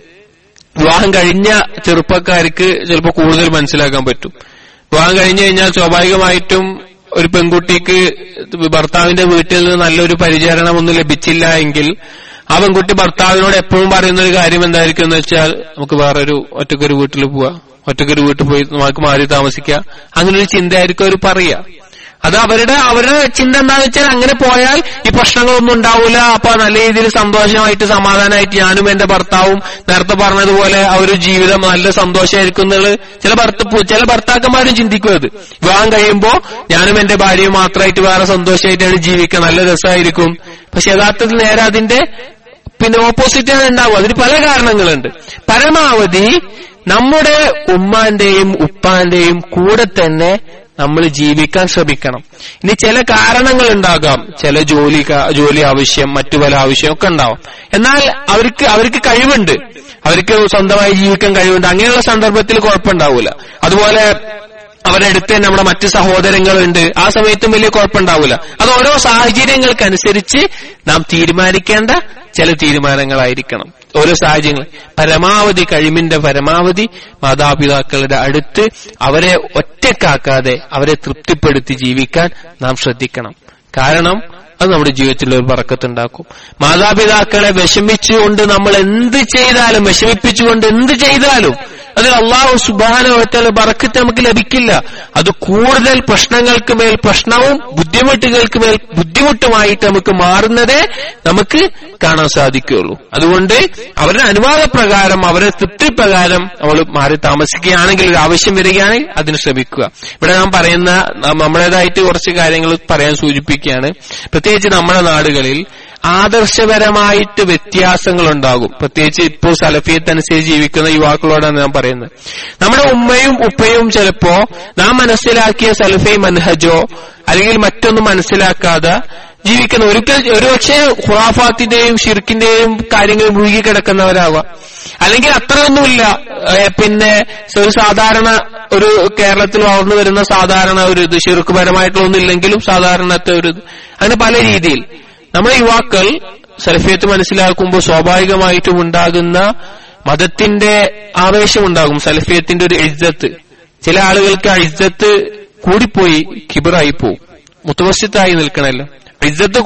വിവാഹം കഴിഞ്ഞ ചെറുപ്പക്കാർക്ക് ചിലപ്പോൾ കൂടുതൽ മനസ്സിലാക്കാൻ പറ്റും വിവാഹം കഴിഞ്ഞു കഴിഞ്ഞാൽ സ്വാഭാവികമായിട്ടും ഒരു പെൺകുട്ടിക്ക് ഭർത്താവിന്റെ വീട്ടിൽ നിന്ന് നല്ലൊരു പരിചരണമൊന്നും ലഭിച്ചില്ല എങ്കിൽ ആ പെൺകുട്ടി ഭർത്താവിനോട് എപ്പോഴും പറയുന്ന ഒരു കാര്യം എന്തായിരിക്കും എന്ന് വെച്ചാൽ നമുക്ക് വേറൊരു ഒറ്റക്കൊരു വീട്ടിൽ പോവാ ഒറ്റക്കൊരു വീട്ടിൽ പോയി നമുക്ക് മാറി താമസിക്കുക അങ്ങനെ ഒരു ചിന്തയായിരിക്കും അവർ പറയുക അത് അവരുടെ അവരുടെ ചിന്ത എന്താന്ന് വെച്ചാൽ അങ്ങനെ പോയാൽ ഈ പ്രശ്നങ്ങളൊന്നും ഉണ്ടാവില്ല അപ്പൊ നല്ല രീതിയിൽ സന്തോഷമായിട്ട് സമാധാനമായിട്ട് ഞാനും എന്റെ ഭർത്താവും നേരത്തെ പറഞ്ഞതുപോലെ ആ ഒരു ജീവിതം നല്ല സന്തോഷമായിരിക്കും എന്നുള്ളത് ചില ഭർത്ത ചില ഭർത്താക്കന്മാരും ചിന്തിക്കും അത് വിവാഹം കഴിയുമ്പോ ഞാനും എന്റെ ഭാര്യയും മാത്രമായിട്ട് വേറെ സന്തോഷമായിട്ടാണ് ജീവിക്കുക നല്ല രസമായിരിക്കും പക്ഷെ യഥാർത്ഥത്തിൽ നേരെ അതിന്റെ പിന്നെ ഓപ്പോസിറ്റാണ് ഉണ്ടാവുക അതിന് പല കാരണങ്ങളുണ്ട് പരമാവധി നമ്മുടെ ഉമ്മാന്റെയും ഉപ്പാന്റെയും കൂടെ തന്നെ നമ്മൾ ജീവിക്കാൻ ശ്രമിക്കണം ഇനി ചില കാരണങ്ങൾ ഉണ്ടാകാം ചില ജോലി ജോലി ആവശ്യം മറ്റു പല ആവശ്യം ഒക്കെ ഉണ്ടാവും എന്നാൽ അവർക്ക് അവർക്ക് കഴിവുണ്ട് അവർക്ക് സ്വന്തമായി ജീവിക്കാൻ കഴിവുണ്ട് അങ്ങനെയുള്ള സന്ദർഭത്തിൽ കുഴപ്പമുണ്ടാവില്ല അതുപോലെ അവരുടെ അടുത്ത് തന്നെ നമ്മുടെ മറ്റ് സഹോദരങ്ങളുണ്ട് ആ സമയത്തും വലിയ കുഴപ്പമുണ്ടാവില്ല അത് ഓരോ സാഹചര്യങ്ങൾക്കനുസരിച്ച് നാം തീരുമാനിക്കേണ്ട ചില തീരുമാനങ്ങളായിരിക്കണം ഓരോ സാഹചര്യങ്ങൾ പരമാവധി കഴിവിന്റെ പരമാവധി മാതാപിതാക്കളുടെ അടുത്ത് അവരെ ഒറ്റക്കാക്കാതെ അവരെ തൃപ്തിപ്പെടുത്തി ജീവിക്കാൻ നാം ശ്രദ്ധിക്കണം കാരണം അത് നമ്മുടെ ജീവിതത്തിൽ ഒരു പറക്കത്തുണ്ടാക്കും മാതാപിതാക്കളെ വിഷമിച്ചുകൊണ്ട് നമ്മൾ എന്ത് ചെയ്താലും വിഷമിപ്പിച്ചുകൊണ്ട് എന്ത് ചെയ്താലും അതിൽ അള്ളാഹു സുബാനോത്തല ബറക്കത്ത് നമുക്ക് ലഭിക്കില്ല അത് കൂടുതൽ പ്രശ്നങ്ങൾക്ക് മേൽ പ്രശ്നവും ബുദ്ധിമുട്ടുകൾക്ക് മേൽ ബുദ്ധിമുട്ടുമായിട്ട് നമുക്ക് മാറുന്നതേ നമുക്ക് കാണാൻ സാധിക്കുകയുള്ളൂ അതുകൊണ്ട് അവരുടെ അനുവാദപ്രകാരം അവരുടെ തൃപ്തിപ്രകാരം നമ്മൾ മാറി താമസിക്കുകയാണെങ്കിൽ ഒരു ആവശ്യം വരികയാണെങ്കിൽ അതിന് ശ്രമിക്കുക ഇവിടെ നാം പറയുന്ന നമ്മുടേതായിട്ട് കുറച്ച് കാര്യങ്ങൾ പറയാൻ സൂചിപ്പിക്കുകയാണ് പ്രത്യേകിച്ച് നമ്മുടെ നാടുകളിൽ ആദർശപരമായിട്ട് വ്യത്യാസങ്ങൾ ഉണ്ടാകും പ്രത്യേകിച്ച് ഇപ്പോൾ സലഫിയത്തനുസരിച്ച് ജീവിക്കുന്ന യുവാക്കളോടാണ് ഞാൻ പറയുന്നത് നമ്മുടെ ഉമ്മയും ഉപ്പയും ചിലപ്പോ നാം മനസ്സിലാക്കിയ സലഫി മൻഹജോ അല്ലെങ്കിൽ മറ്റൊന്നും മനസ്സിലാക്കാതെ ജീവിക്കുന്ന ഒരിക്കൽ ഒരുപക്ഷെ ഖുറാഫാത്തിന്റെയും ഷിർക്കിന്റെയും കാര്യങ്ങൾ മുഴുകി കിടക്കുന്നവരാവാം അല്ലെങ്കിൽ അത്രയൊന്നുമില്ല പിന്നെ ഒരു സാധാരണ ഒരു കേരളത്തിൽ വളർന്നു വരുന്ന സാധാരണ ഒരു ഇത് ഷിർക്ക് പരമായിട്ടുള്ളൊന്നുമില്ലെങ്കിലും സാധാരണത്തെ ഒരു ഇത് അങ്ങനെ പല രീതിയിൽ നമ്മുടെ യുവാക്കൾ സലഫിയത്ത് മനസ്സിലാക്കുമ്പോൾ സ്വാഭാവികമായിട്ടും ഉണ്ടാകുന്ന മതത്തിന്റെ ആവേശമുണ്ടാകും സലഫിയത്തിന്റെ ഒരു ഇജ്ജത്ത് ചില ആളുകൾക്ക് ആ ഇജ്ജത്ത് കൂടിപ്പോയി കിബറായി പോവും മുത്തവസ്യത്തായി നിൽക്കണമല്ലോ ഇജ്ജത്ത്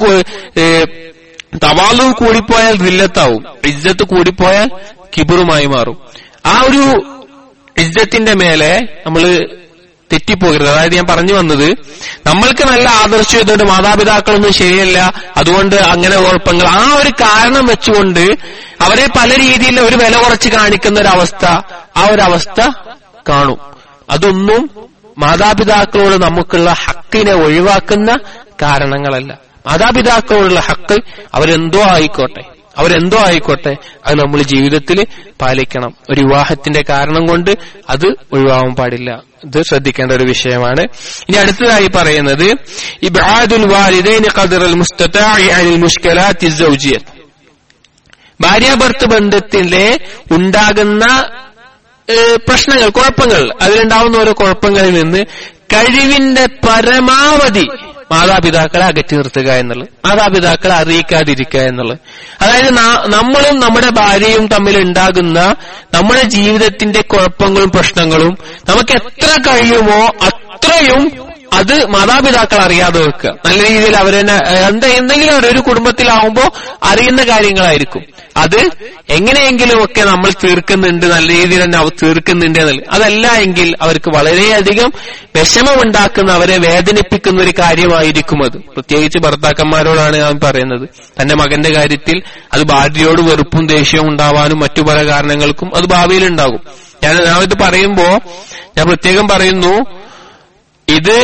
തവാലു കൂടിപ്പോയാൽ ദില്ലത്താവും ഇജ്ജത്ത് കൂടിപ്പോയാൽ കിബറുമായി മാറും ആ ഒരു ഇജ്ജത്തിന്റെ മേലെ നമ്മൾ തെറ്റിപ്പോകരുത് അതായത് ഞാൻ പറഞ്ഞു വന്നത് നമ്മൾക്ക് നല്ല ആദർശം ഇതുകൊണ്ട് മാതാപിതാക്കളൊന്നും ശരിയല്ല അതുകൊണ്ട് അങ്ങനെ കുഴപ്പങ്ങൾ ആ ഒരു കാരണം വെച്ചുകൊണ്ട് അവരെ പല രീതിയിൽ ഒരു വില കുറച്ച് കാണിക്കുന്ന ഒരു അവസ്ഥ ആ ഒരു അവസ്ഥ കാണും അതൊന്നും മാതാപിതാക്കളോട് നമുക്കുള്ള ഹക്കിനെ ഒഴിവാക്കുന്ന കാരണങ്ങളല്ല മാതാപിതാക്കളോടുള്ള ഹക്ക് അവരെന്തോ ആയിക്കോട്ടെ അവരെന്തോ ആയിക്കോട്ടെ അത് നമ്മൾ ജീവിതത്തിൽ പാലിക്കണം ഒരു വിവാഹത്തിന്റെ കാരണം കൊണ്ട് അത് ഒഴിവാകാൻ പാടില്ല ഇത് ശ്രദ്ധിക്കേണ്ട ഒരു വിഷയമാണ് ഇനി അടുത്തതായി പറയുന്നത് ഇബാദുൽ വാലിദൈൻ ഖദറൽ മുസ്തതാഇ അനിൽ മുഷ്കലാത്തി സൗജിയത്ത് ഭാര്യാഭർത്തൃ ബന്ധത്തിലെ ഉണ്ടാകുന്ന പ്രശ്നങ്ങൾ കുഴപ്പങ്ങൾ അതിലുണ്ടാവുന്ന ഓരോ കുഴപ്പങ്ങളിൽ നിന്ന് കഴിവിന്റെ പരമാവധി മാതാപിതാക്കളെ അകറ്റി നിർത്തുക എന്നുള്ളത് മാതാപിതാക്കളെ അറിയിക്കാതിരിക്കുക എന്നുള്ളത് അതായത് നമ്മളും നമ്മുടെ ഭാര്യയും തമ്മിൽ ഉണ്ടാകുന്ന നമ്മുടെ ജീവിതത്തിന്റെ കുഴപ്പങ്ങളും പ്രശ്നങ്ങളും നമുക്ക് എത്ര കഴിയുമോ അത്രയും അത് മാതാപിതാക്കൾ അറിയാതെ വെക്കുക നല്ല രീതിയിൽ അവരെന്നെ എന്താ എന്തെങ്കിലും ഒരു കുടുംബത്തിലാവുമ്പോ അറിയുന്ന കാര്യങ്ങളായിരിക്കും അത് എങ്ങനെയെങ്കിലും ഒക്കെ നമ്മൾ തീർക്കുന്നുണ്ട് നല്ല രീതിയിൽ തന്നെ അവർ തീർക്കുന്നുണ്ട് എന്നുള്ളത് അതല്ല എങ്കിൽ അവർക്ക് വളരെയധികം വിഷമമുണ്ടാക്കുന്ന അവരെ വേദനിപ്പിക്കുന്ന ഒരു കാര്യമായിരിക്കും അത് പ്രത്യേകിച്ച് ഭർത്താക്കന്മാരോടാണ് ഞാൻ പറയുന്നത് തന്റെ മകന്റെ കാര്യത്തിൽ അത് ഭാര്യയോട് വെറുപ്പും ദേഷ്യവും ഉണ്ടാവാനും മറ്റു പല കാരണങ്ങൾക്കും അത് ഭാവിയിൽ ഉണ്ടാകും ഞാൻ ഞാൻ ഇത് പറയുമ്പോ ഞാൻ പ്രത്യേകം പറയുന്നു ഇത്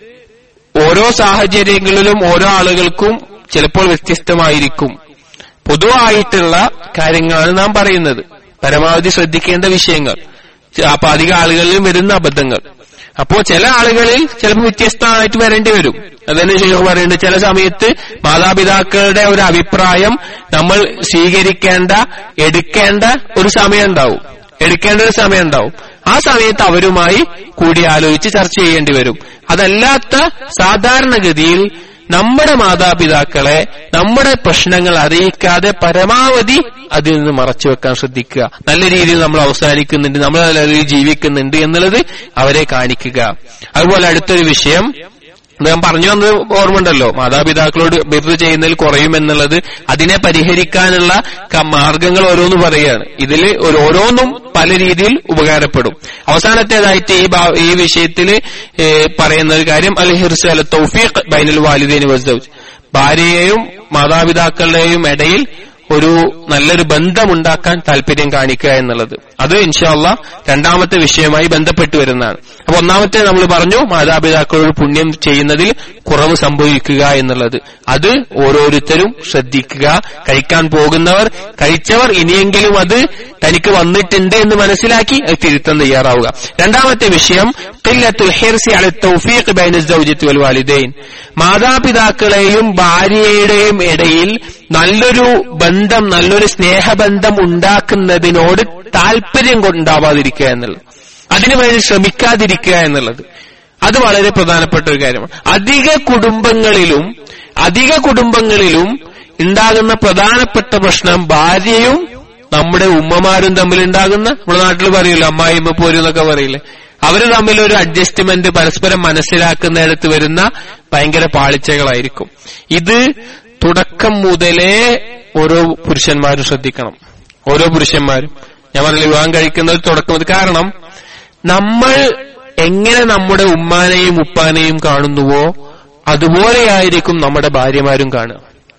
ഓരോ സാഹചര്യങ്ങളിലും ഓരോ ആളുകൾക്കും ചിലപ്പോൾ വ്യത്യസ്തമായിരിക്കും പൊതുവായിട്ടുള്ള കാര്യങ്ങളാണ് നാം പറയുന്നത് പരമാവധി ശ്രദ്ധിക്കേണ്ട വിഷയങ്ങൾ അപ്പൊ അധിക ആളുകളിലും വരുന്ന അബദ്ധങ്ങൾ അപ്പോ ചില ആളുകളിൽ ചിലപ്പോൾ വ്യത്യസ്തമായിട്ട് വരേണ്ടി വരും അതന്നെ ശേഷം പറയുന്നത് ചില സമയത്ത് മാതാപിതാക്കളുടെ ഒരു അഭിപ്രായം നമ്മൾ സ്വീകരിക്കേണ്ട എടുക്കേണ്ട ഒരു സമയം ഉണ്ടാവും എടുക്കേണ്ട ഒരു സമയം ഉണ്ടാവും ആ സമയത്ത് അവരുമായി കൂടിയാലോചിച്ച് ചർച്ച ചെയ്യേണ്ടി വരും അതല്ലാത്ത സാധാരണഗതിയിൽ നമ്മുടെ മാതാപിതാക്കളെ നമ്മുടെ പ്രശ്നങ്ങൾ അറിയിക്കാതെ പരമാവധി അതിൽ നിന്ന് മറച്ചു വെക്കാൻ ശ്രദ്ധിക്കുക നല്ല രീതിയിൽ നമ്മൾ അവസാനിക്കുന്നുണ്ട് നമ്മൾ നല്ല രീതിയിൽ ജീവിക്കുന്നുണ്ട് എന്നുള്ളത് അവരെ കാണിക്കുക അതുപോലെ അടുത്തൊരു വിഷയം ഞാൻ പറഞ്ഞു വന്നത് ഓർമ്മയുണ്ടല്ലോ മാതാപിതാക്കളോട് ബിർദ് ചെയ്യുന്നതിൽ കുറയുമെന്നുള്ളത് അതിനെ പരിഹരിക്കാനുള്ള ക- മാർഗങ്ങൾ ഓരോന്ന് പറയുകയാണ് ഇതിൽ ഒരു ഓരോന്നും പല രീതിയിൽ ഉപകാരപ്പെടും അവസാനത്തേതായിട്ട് ഈ ഭാ- ഈ വിഷയത്തിൽ പറയുന്ന ഒരു കാര്യം അൽ ഹിർസ് അൽ തൗഫീഖ് ബൈനൽ വാലിദൈൻ വസ്ദൗജ് ഭാര്യയെയും മാതാപിതാക്കളുടെയും ഇടയിൽ ഒരു നല്ലൊരു ബന്ധമുണ്ടാക്കാൻ താല്പര്യം കാണിക്കുക എന്നുള്ളത് അത് ഇൻഷാല്ല രണ്ടാമത്തെ വിഷയമായി ബന്ധപ്പെട്ട് വരുന്നതാണ് അപ്പൊ ഒന്നാമത്തെ നമ്മൾ പറഞ്ഞു മാതാപിതാക്കളോട് പുണ്യം ചെയ്യുന്നതിൽ കുറവ് സംഭവിക്കുക എന്നുള്ളത് അത് ഓരോരുത്തരും ശ്രദ്ധിക്കുക കഴിക്കാൻ പോകുന്നവർ കഴിച്ചവർ ഇനിയെങ്കിലും അത് തനിക്ക് വന്നിട്ടുണ്ട് എന്ന് മനസ്സിലാക്കി അത് തിരുത്താൻ തയ്യാറാവുക രണ്ടാമത്തെ വിഷയം ഖില്ലത്തുൽ ഹിർസി അല തൗഫീഖ് ബൈന സൗജത്തി വൽ വാലിദൈൻ മാതാപിതാക്കളെയും ഭാര്യയുടെയും ഇടയിൽ നല്ലൊരു ബന്ധം നല്ലൊരു സ്നേഹബന്ധം ഉണ്ടാക്കുന്നതിനോട് താല്പര്യം കൊണ്ടാവാതിരിക്കുക എന്നുള്ളത് അതിനുവേണ്ടി ശ്രമിക്കാതിരിക്കുക എന്നുള്ളത് അത് വളരെ പ്രധാനപ്പെട്ട ഒരു കാര്യമാണ് അധിക കുടുംബങ്ങളിലും അധിക കുടുംബങ്ങളിലും ഉണ്ടാകുന്ന പ്രധാനപ്പെട്ട പ്രശ്നം ഭാര്യയും നമ്മുടെ ഉമ്മമാരും തമ്മിൽ ഉണ്ടാകുന്ന നമ്മുടെ നാട്ടിൽ പറയില്ല അമ്മായിമ്മ പോരും എന്നൊക്കെ പറയില്ലേ അവര് തമ്മിൽ ഒരു അഡ്ജസ്റ്റ്മെന്റ് പരസ്പരം മനസ്സിലാക്കുന്നിടത്ത് വരുന്ന ഭയങ്കര പാളിച്ചകളായിരിക്കും ഇത് തുടക്കം മുതലേ ഓരോ പുരുഷന്മാരും ശ്രദ്ധിക്കണം ഓരോ പുരുഷന്മാരും ഞാൻ പറഞ്ഞില്ല വിവാഹം കഴിക്കുന്നത് തുടക്കം മുതൽ കാരണം നമ്മൾ എങ്ങനെ നമ്മുടെ ഉമ്മാനെയും ഉപ്പാനെയും കാണുന്നുവോ അതുപോലെയായിരിക്കും നമ്മുടെ ഭാര്യമാരും കാണുക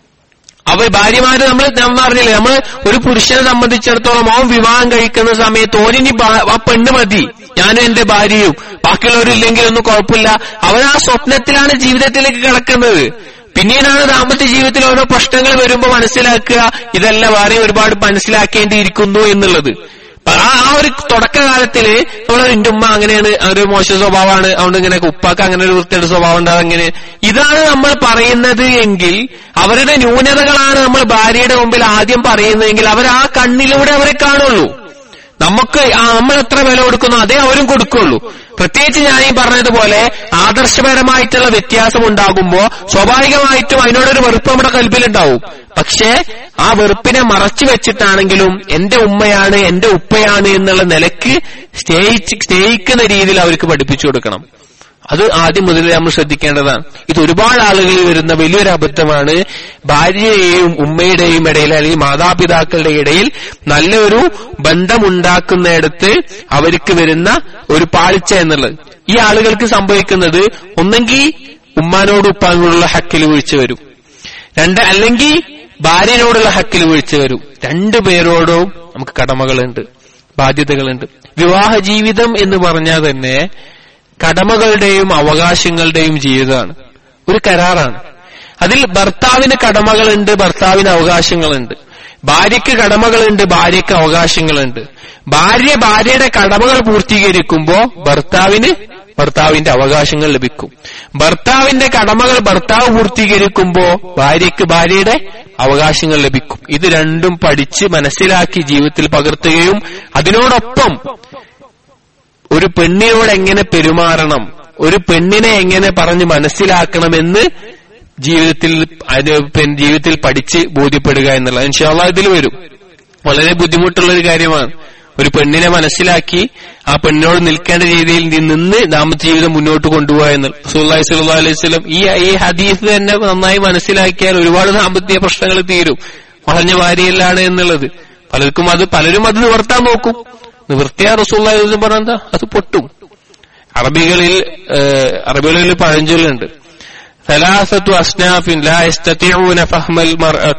അവ ഭാര്യമാര് നമ്മൾ ഞാൻ പറഞ്ഞില്ലേ നമ്മൾ ഒരു പുരുഷനെ സംബന്ധിച്ചിടത്തോളം അവൻ വിവാഹം കഴിക്കുന്ന സമയത്ത് ഓനിനി ഭാ- ആ പെണ്ണ് മതി ഞാനും എന്റെ ഭാര്യയും ബാക്കിയുള്ളവരില്ലെങ്കിൽ ഒന്നും കുഴപ്പമില്ല അവൻ ആ സ്വപ്നത്തിലാണ് ജീവിതത്തിലേക്ക് കിടക്കുന്നത് പിന്നീടാണ് ദാമ്പത്യ ജീവിതത്തിൽ ഓരോ പ്രശ്നങ്ങൾ വരുമ്പോൾ മനസ്സിലാക്കുക ഇതല്ല വേറെ ഒരുപാട് മനസ്സിലാക്കേണ്ടിയിരിക്കുന്നു എന്നുള്ളത് അപ്പൊ ആ ആ ഒരു തുടക്കകാലത്തില് നമ്മൾ എന്റെ ഉമ്മ അങ്ങനെയാണ് ഒരു മോശം സ്വഭാവമാണ് അതുകൊണ്ട് ഇങ്ങനെ ഉപ്പാക്ക് അങ്ങനെ ഒരു വൃത്തിയുടെ സ്വഭാവം ഉണ്ടാകും അങ്ങനെ ഇതാണ് നമ്മൾ പറയുന്നത് എങ്കിൽ അവരുടെ ന്യൂനതകളാണ് നമ്മൾ ഭാര്യയുടെ മുമ്പിൽ ആദ്യം പറയുന്നതെങ്കിൽ അവർ ആ കണ്ണിലൂടെ അവരെ കാണുള്ളൂ നമുക്ക് ആ നമ്മൾ എത്ര വില കൊടുക്കുന്നു അതേ അവരും കൊടുക്കുള്ളൂ പ്രത്യേകിച്ച് ഞാൻ ഈ പറഞ്ഞതുപോലെ ആദർശപരമായിട്ടുള്ള വ്യത്യാസം ഉണ്ടാകുമ്പോൾ സ്വാഭാവികമായിട്ടും അതിനോടൊരു വെറുപ്പ് നമ്മുടെ കൽപ്പിലുണ്ടാവും പക്ഷേ ആ വെറുപ്പിനെ മറച്ചു വെച്ചിട്ടാണെങ്കിലും എന്റെ ഉമ്മയാണ് എന്റെ ഉപ്പയാണ് എന്നുള്ള നിലക്ക് സ്നേഹിച്ച് സ്നേഹിക്കുന്ന രീതിയിൽ അവർക്ക് പഠിപ്പിച്ചു കൊടുക്കണം അത് ആദ്യം മുതൽ നമ്മൾ ശ്രദ്ധിക്കേണ്ടതാണ് ഇത് ഒരുപാട് ആളുകളിൽ വരുന്ന വലിയൊരു അബദ്ധമാണ് ഭാര്യയെയും ഉമ്മയുടെയും ഇടയിൽ അല്ലെങ്കിൽ മാതാപിതാക്കളുടെ ഇടയിൽ നല്ലൊരു ബന്ധമുണ്ടാക്കുന്നിടത്ത് അവർക്ക് വരുന്ന ഒരു പാളിച്ച എന്നുള്ളത് ഈ ആളുകൾക്ക് സംഭവിക്കുന്നത് ഒന്നെങ്കിൽ ഉമ്മാനോട് ഉപ്പാനോടുള്ള ഹക്കിൽ വീഴ്ച വരും രണ്ട് അല്ലെങ്കിൽ ഭാര്യനോടുള്ള ഹക്കിൽ വീഴ്ച വരും രണ്ടു പേരോടും നമുക്ക് കടമകളുണ്ട് ബാധ്യതകളുണ്ട് വിവാഹ ജീവിതം എന്ന് പറഞ്ഞാൽ തന്നെ കടമകളുടെയും അവകാശങ്ങളുടെയും ജീവിതമാണ് ഒരു കരാറാണ് അതിൽ ഭർത്താവിന് കടമകളുണ്ട് ഭർത്താവിന് അവകാശങ്ങളുണ്ട് ഭാര്യയ്ക്ക് കടമകളുണ്ട് ഭാര്യയ്ക്ക് അവകാശങ്ങളുണ്ട് ഭാര്യ ഭാര്യയുടെ കടമകൾ പൂർത്തീകരിക്കുമ്പോ ഭർത്താവിന് ഭർത്താവിന്റെ അവകാശങ്ങൾ ലഭിക്കും ഭർത്താവിന്റെ കടമകൾ ഭർത്താവ് പൂർത്തീകരിക്കുമ്പോ ഭാര്യയ്ക്ക് ഭാര്യയുടെ അവകാശങ്ങൾ ലഭിക്കും ഇത് രണ്ടും പഠിച്ച് മനസ്സിലാക്കി ജീവിതത്തിൽ പകർത്തുകയും അതിനോടൊപ്പം ഒരു പെണ്ണിനോട് എങ്ങനെ പെരുമാറണം ഒരു പെണ്ണിനെ എങ്ങനെ പറഞ്ഞ് മനസ്സിലാക്കണമെന്ന് ജീവിതത്തിൽ അത് പിന്നെ ജീവിതത്തിൽ പഠിച്ച് ബോധ്യപ്പെടുക എന്നുള്ളത് ഇൻഷാല്ല ഇതിൽ വരും വളരെ ബുദ്ധിമുട്ടുള്ള ഒരു കാര്യമാണ് ഒരു പെണ്ണിനെ മനസ്സിലാക്കി ആ പെണ്ണിനോട് നിൽക്കേണ്ട രീതിയിൽ നി- നിന്ന് ദാമ്പത്യ ജീവിതം മുന്നോട്ട് കൊണ്ടുപോകുക എന്ന് സുല്ലാഹി സല്ലല്ലാഹു അലൈഹി വസല്ലം ഈ ഈ ഹദീസ് തന്നെ നന്നായി മനസ്സിലാക്കിയാൽ ഒരുപാട് ദാമ്പത്യ പ്രശ്നങ്ങൾ തീരും വളഞ്ഞ ഭാര്യയിലാണ് എന്നുള്ളത് പലർക്കും അത് പലരും അത് നിവർത്താൻ നോക്കും നിവർത്തിയ റസൂള്ളി പറഞ്ഞാ അത് പൊട്ടും അറബികളിൽ ഏഹ്, അറബികളിൽ പഴഞ്ചൊല്ലുണ്ട് ثلاثة أصناف لا يستطيعون فهم المرأة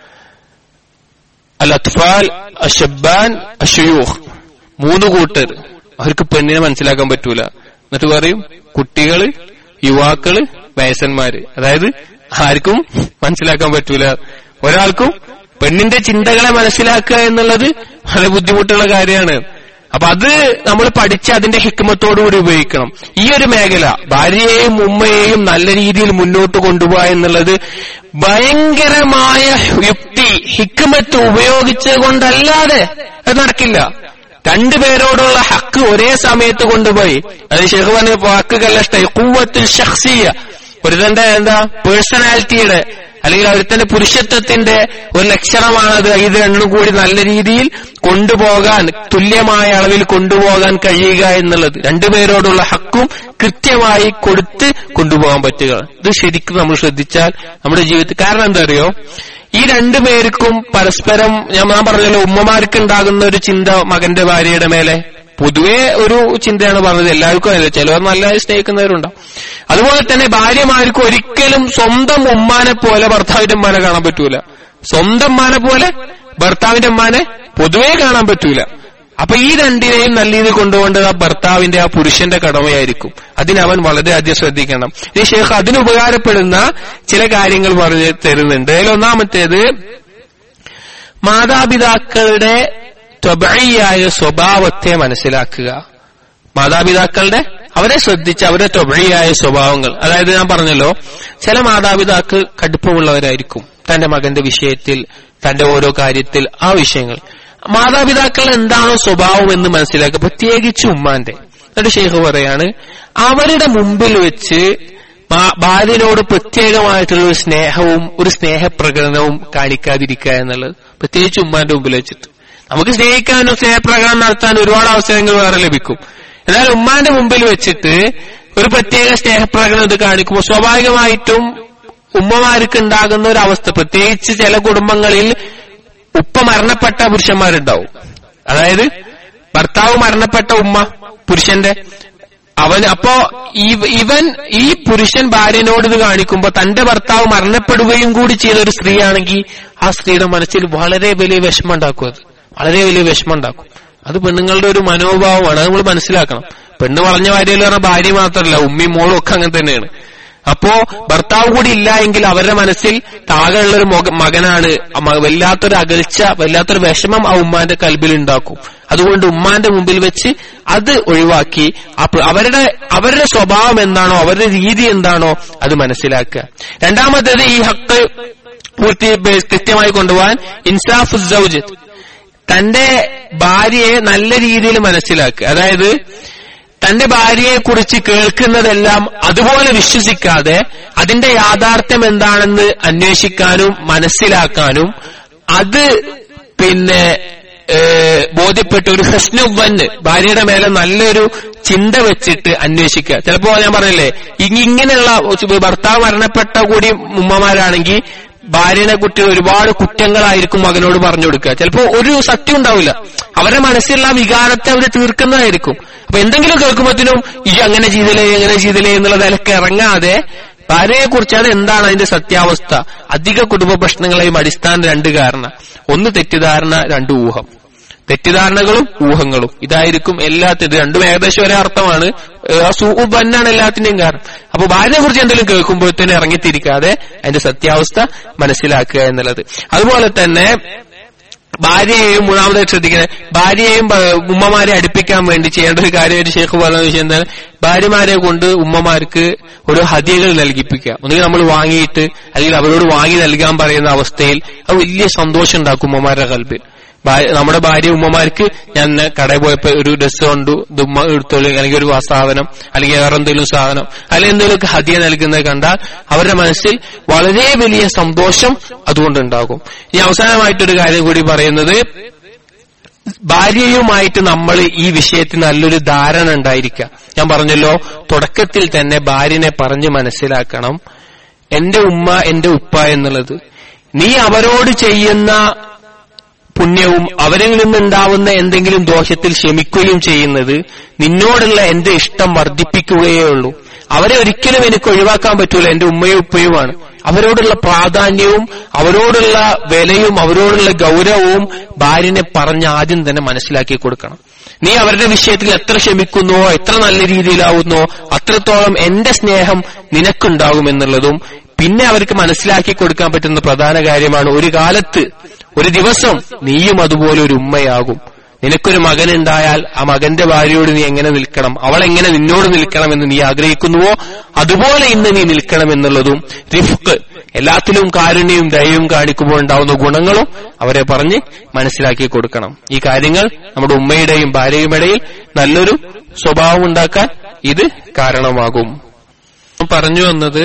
الأطفال الشبان الشيوخ മൂന്ന് കൂട്ടർ അവർക്ക് പെണ്ണിനെ മനസ്സിലാക്കാൻ പറ്റൂല എന്നിട്ട് പറയും കുട്ടികള് യുവാക്കള് വയസ്സന്മാര് അതായത് ആർക്കും മനസ്സിലാക്കാൻ പറ്റൂല ഒരാൾക്കും പെണ്ണിന്റെ ചിന്തകളെ മനസ്സിലാക്കുക എന്നുള്ളത് വളരെ ബുദ്ധിമുട്ടുള്ള കാര്യമാണ് അപ്പൊ അത് നമ്മൾ പഠിച്ച് അതിന്റെ ഹിക്മത്തോടുകൂടി ഉപയോഗിക്കണം ഈ ഒരു മേഖല ഭാര്യയെയും ഉമ്മയെയും നല്ല രീതിയിൽ മുന്നോട്ട് കൊണ്ടുപോകുക എന്നുള്ളത് ഭയങ്കരമായ യുക്തി ഹിക്മത്ത് ഉപയോഗിച്ചത് കൊണ്ടല്ലാതെ അത് നടക്കില്ല രണ്ടുപേരോടുള്ള ഹക്ക് ഒരേ സമയത്ത് കൊണ്ടുപോയി അത് ഷെഹ് പറഞ്ഞ വാക്കുകല്ല ഇഷ്ടമായി കൂവത്തിൽ ഷഖ്സിയ ഒരുത്തന്റെ എന്താ പേഴ്സണാലിറ്റിയുടെ അല്ലെങ്കിൽ ഒരുത്തന്റെ പുരുഷത്വത്തിന്റെ ഒരു ലക്ഷണമാണത് ഇത് രണ്ടും കൂടി നല്ല രീതിയിൽ കൊണ്ടുപോകാൻ തുല്യമായ അളവിൽ കൊണ്ടുപോകാൻ കഴിയുക എന്നുള്ളത് രണ്ടുപേരോടുള്ള ഹക്കും കൃത്യമായി കൊടുത്ത് കൊണ്ടുപോകാൻ പറ്റുക ഇത് ശരിക്കും നമ്മൾ ശ്രദ്ധിച്ചാൽ നമ്മുടെ ജീവിതത്തിൽ കാരണം എന്താ അറിയോ ഈ രണ്ടുപേർക്കും പരസ്പരം ഞാൻ ഞാൻ പറഞ്ഞല്ലോ ഉമ്മമാർക്ക് ഉണ്ടാകുന്ന ഒരു ചിന്ത മകന്റെ ഭാര്യയുടെ മേലെ പൊതുവെ ഒരു ചിന്തയാണ് പറഞ്ഞത് എല്ലാവർക്കും അല്ല ചിലവർ നല്ല സ്നേഹിക്കുന്നവരുണ്ടാവും അതുപോലെ തന്നെ ഭാര്യമാർക്ക് ഒരിക്കലും സ്വന്തം ഉമ്മാനെ പോലെ ഭർത്താവിന്റെ ഉമ്മാനെ കാണാൻ പറ്റൂല സ്വന്തം ഉമ്മാനെ പോലെ ഭർത്താവിന്റെ ഉമ്മാനെ പൊതുവെ കാണാൻ പറ്റൂല അപ്പൊ ഈ രണ്ടിനെയും നല്ല രീതിയിൽ കൊണ്ടുപോകേണ്ടത് ആ ഭർത്താവിന്റെ ആ പുരുഷന്റെ കടമയായിരിക്കും അതിനവൻ വളരെയധികം ശ്രദ്ധിക്കണം ഈ ഷേഖ് അതിന് ഉപകാരപ്പെടുന്ന ചില കാര്യങ്ങൾ പറഞ്ഞു തരുന്നുണ്ട് അതിൽ ഒന്നാമത്തേത് മാതാപിതാക്കളുടെ ത്വബഴിയായ സ്വഭാവത്തെ മനസ്സിലാക്കുക മാതാപിതാക്കളുടെ അവരെ ശ്രദ്ധിച്ച് അവരുടെ ത്വബഴിയായ സ്വഭാവങ്ങൾ അതായത് ഞാൻ പറഞ്ഞല്ലോ ചില മാതാപിതാക്കൾ കടുപ്പമുള്ളവരായിരിക്കും തന്റെ മകന്റെ വിഷയത്തിൽ തന്റെ ഓരോ കാര്യത്തിൽ ആ വിഷയങ്ങൾ മാതാപിതാക്കൾ എന്താണോ സ്വഭാവം എന്ന് മനസ്സിലാക്കുക പ്രത്യേകിച്ച് ഉമ്മാന്റെ എന്നിട്ട് ഷെയ്ഖ് പറയാണ് അവരുടെ മുമ്പിൽ വെച്ച് ഭാ- ഭാര്യനോട് പ്രത്യേകമായിട്ടുള്ള ഒരു സ്നേഹവും ഒരു സ്നേഹപ്രകടനവും കാണിക്കാതിരിക്കുക എന്നുള്ളത് പ്രത്യേകിച്ച് ഉമ്മാന്റെ മുമ്പിൽ വെച്ചിട്ട് നമുക്ക് സ്നേഹിക്കാനും സ്നേഹപ്രകടനം നടത്താൻ ഒരുപാട് അവസരങ്ങൾ വേറെ ലഭിക്കും എന്നാൽ ഉമ്മാന്റെ മുമ്പിൽ വെച്ചിട്ട് ഒരു പ്രത്യേക സ്നേഹപ്രകടനം ഇത് കാണിക്കുമ്പോൾ സ്വാഭാവികമായിട്ടും ഉമ്മമാർക്ക് ഉണ്ടാകുന്ന ഒരു അവസ്ഥ പ്രത്യേകിച്ച് ചില കുടുംബങ്ങളിൽ ഉപ്പ മരണപ്പെട്ട പുരുഷന്മാരുണ്ടാവും അതായത് ഭർത്താവ് മരണപ്പെട്ട ഉമ്മ പുരുഷന്റെ അവൻ അപ്പോ ഇവ- ഇവൻ ഈ പുരുഷൻ ഭാര്യനോട് ഇത് കാണിക്കുമ്പോ തന്റെ ഭർത്താവ് മരണപ്പെടുകയും കൂടി ചെയ്ത ഒരു സ്ത്രീയാണെങ്കിൽ ആ സ്ത്രീയുടെ മനസ്സിൽ വളരെ വലിയ വിഷമം ഉണ്ടാക്കും അത് വളരെ വലിയ വിഷമം ഉണ്ടാക്കും അത് പെണ്ണുങ്ങളുടെ ഒരു മനോഭാവമാണ് അത് നമ്മൾ മനസ്സിലാക്കണം പെണ്ണ് പറഞ്ഞ ഭാര്യയിൽ പറഞ്ഞ ഭാര്യ മാത്രമല്ല ഉമ്മയും മോളും ഒക്കെ അങ്ങനെ തന്നെയാണ് അപ്പോ ഭർത്താവ് കൂടി ഇല്ല എങ്കിൽ അവരുടെ മനസ്സിൽ താകെയുള്ള ഒരു മൊക- മകനാണ് അമ്മ- വല്ലാത്തൊരു അകൽച്ച വല്ലാത്തൊരു വിഷമം ആ ഉമ്മാന്റെ കൽബിൽ ഉണ്ടാക്കും അതുകൊണ്ട് ഉമ്മാന്റെ മുമ്പിൽ വെച്ച് അത് ഒഴിവാക്കി അപ്പ- അവരുടെ അവരുടെ സ്വഭാവം എന്താണോ അവരുടെ രീതി എന്താണോ അത് മനസ്സിലാക്കുക രണ്ടാമത്തേത് ഈ ഹക്ക് പൂർത്തി കൃത്യമായി കൊണ്ടുപോകാൻ ഇൻസാഫ് സൗജത്ത് തന്റെ ഭാര്യയെ നല്ല രീതിയിൽ മനസ്സിലാക്കുക അതായത് തന്റെ ഭാര്യയെ കുറിച്ച് കേൾക്കുന്നതെല്ലാം അതുപോലെ വിശ്വസിക്കാതെ അതിന്റെ യാഥാർത്ഥ്യം എന്താണെന്ന് അന്വേഷിക്കാനും മനസ്സിലാക്കാനും അത് പിന്നെ ഏഹ്, ബോധ്യപ്പെട്ട ഒരു ഹസ്നുവന് ഭാര്യയുടെ മേലെ നല്ലൊരു ചിന്ത വെച്ചിട്ട് അന്വേഷിക്കുക ചിലപ്പോ ഞാൻ പറഞ്ഞില്ലേ ഇങ്ങ- ഇങ്ങനെയുള്ള ഭർത്താവ് മരണപ്പെട്ട കൂടി ഉമ്മമാരാണെങ്കിൽ ഭാര്യനെ കുട്ടി ഒരുപാട് കുറ്റങ്ങളായിരിക്കും മകനോട് പറഞ്ഞു കൊടുക്കുക ചിലപ്പോ ഒരു സത്യം ഉണ്ടാവില്ല അവരുടെ മനസ്സിലുള്ള ആ വികാരത്തെ അവർ തീർക്കുന്നതായിരിക്കും അപ്പൊ എന്തെങ്കിലും കേൾക്കുമ്പോഴത്തേനും ഈ അങ്ങനെ ചെയ്തില്ലേ എങ്ങനെ ചെയ്തില്ലേ എന്നുള്ള നിലക്ക് ഇറങ്ങാതെ ഭാര്യയെ കുറിച്ച് അത് എന്താണ് അതിന്റെ സത്യാവസ്ഥ അധിക കുടുംബ പ്രശ്നങ്ങളെയും അടിസ്ഥാന രണ്ട് കാരണം ഒന്ന് തെറ്റിദ്ധാരണ രണ്ട് ഊഹം തെറ്റിദ്ധാരണകളും ഊഹങ്ങളും ഇതായിരിക്കും എല്ലാത്തിനും രണ്ടും ഏകദേശം ഒരേ അർത്ഥമാണ് ബന്നാണ് എല്ലാത്തിന്റെയും കാരണം അപ്പൊ ഭാര്യയെ കുറിച്ച് എന്തെങ്കിലും കേൾക്കുമ്പോഴത്തേനും ഇറങ്ങിത്തിരിക്കാതെ അതിന്റെ സത്യാവസ്ഥ മനസ്സിലാക്കുക എന്നുള്ളത് അതുപോലെ തന്നെ ഭാര്യയെയും മൂന്നാമതായി ശ്രദ്ധിക്കുന്നത് ഭാര്യയെയും ഭ- ഉമ്മമാരെ അടുപ്പിക്കാൻ വേണ്ടി ചെയ്യേണ്ട ഒരു കാര്യമായിട്ട് ഷേഖ് പറഞ്ഞ വിഷയം എന്താണ് ഭാര്യമാരെ കൊണ്ട് ഉമ്മമാർക്ക് ഓരോ ഹതിയകൾ നൽകിപ്പിക്കുക ഒന്നുകിൽ നമ്മൾ വാങ്ങിയിട്ട് അല്ലെങ്കിൽ അവരോട് വാങ്ങി നൽകാൻ പറയുന്ന അവസ്ഥയിൽ അത് വലിയ സന്തോഷം ഉണ്ടാക്കും ഉമ്മമാരുടെ കൽബിൽ ഭാര്യ- നമ്മുടെ ഭാര്യ ഉമ്മമാർക്ക് ഞാൻ ഇന്ന് കടയിൽ പോയപ്പോ ഒരു ഡ്രസ് കൊണ്ടു ഇത് ഉമ്മ എടുത്തോളൂ അല്ലെങ്കിൽ ഒരു സാധനം അല്ലെങ്കിൽ വേറെ എന്തെങ്കിലും സാധനം അല്ലെങ്കിൽ എന്തെങ്കിലുമൊക്കെ ഹതിയ നൽകുന്നത് കണ്ടാൽ അവരുടെ മനസ്സിൽ വളരെ വലിയ സന്തോഷം അതുകൊണ്ടുണ്ടാകും ഇനി അവസാനമായിട്ടൊരു കാര്യം കൂടി പറയുന്നത് ഭാര്യയുമായിട്ട് നമ്മൾ ഈ വിഷയത്തിൽ നല്ലൊരു ധാരണ ഉണ്ടായിരിക്കുക ഞാൻ പറഞ്ഞല്ലോ തുടക്കത്തിൽ തന്നെ ഭാര്യനെ പറഞ്ഞ് മനസ്സിലാക്കണം എന്റെ ഉമ്മ എന്റെ ഉപ്പ എന്നുള്ളത് നീ അവരോട് ചെയ്യുന്ന പുണ്യവും അവരിൽ നിന്നുണ്ടാവുന്ന എന്തെങ്കിലും ദോഷത്തിൽ ക്ഷമിക്കുകയും ചെയ്യുന്നത് നിന്നോടുള്ള എന്റെ ഇഷ്ടം വർദ്ധിപ്പിക്കുകയേ ഉള്ളൂ അവരെ ഒരിക്കലും എനിക്ക് ഒഴിവാക്കാൻ പറ്റൂല എന്റെ ഉമ്മയും ഉപ്പയുമാണ് അവരോടുള്ള പ്രാധാന്യവും അവരോടുള്ള വിലയും അവരോടുള്ള ഗൗരവവും ഭാര്യനെ പറഞ്ഞ് ആദ്യം തന്നെ മനസ്സിലാക്കി കൊടുക്കണം നീ അവരുടെ വിഷയത്തിൽ എത്ര ക്ഷമിക്കുന്നുവോ എത്ര നല്ല രീതിയിലാവുന്നോ അത്രത്തോളം എന്റെ സ്നേഹം നിനക്കുണ്ടാകുമെന്നുള്ളതും പിന്നെ അവർക്ക് മനസ്സിലാക്കി കൊടുക്കാൻ പറ്റുന്ന പ്രധാന കാര്യമാണ് ഒരു കാലത്ത് ഒരു ദിവസം നീയും അതുപോലെ ഒരു ഉമ്മയാകും നിനക്കൊരു മകനുണ്ടായാൽ ആ മകന്റെ ഭാര്യയോട് നീ എങ്ങനെ നിൽക്കണം അവൾ എങ്ങനെ നിന്നോട് നിൽക്കണമെന്ന് നീ ആഗ്രഹിക്കുന്നുവോ അതുപോലെ ഇന്ന് നീ നിൽക്കണമെന്നുള്ളതും റിഫ്ക്ക് എല്ലാത്തിലും കാരുണ്യവും ദയവും കാണിക്കുമ്പോൾ ഉണ്ടാവുന്ന ഗുണങ്ങളും അവരെ പറഞ്ഞ് മനസ്സിലാക്കി കൊടുക്കണം ഈ കാര്യങ്ങൾ നമ്മുടെ ഉമ്മയുടെയും ഭാര്യയും ഇടയിൽ നല്ലൊരു സ്വഭാവം ഉണ്ടാക്കാൻ ഇത് കാരണമാകും പറഞ്ഞു വന്നത്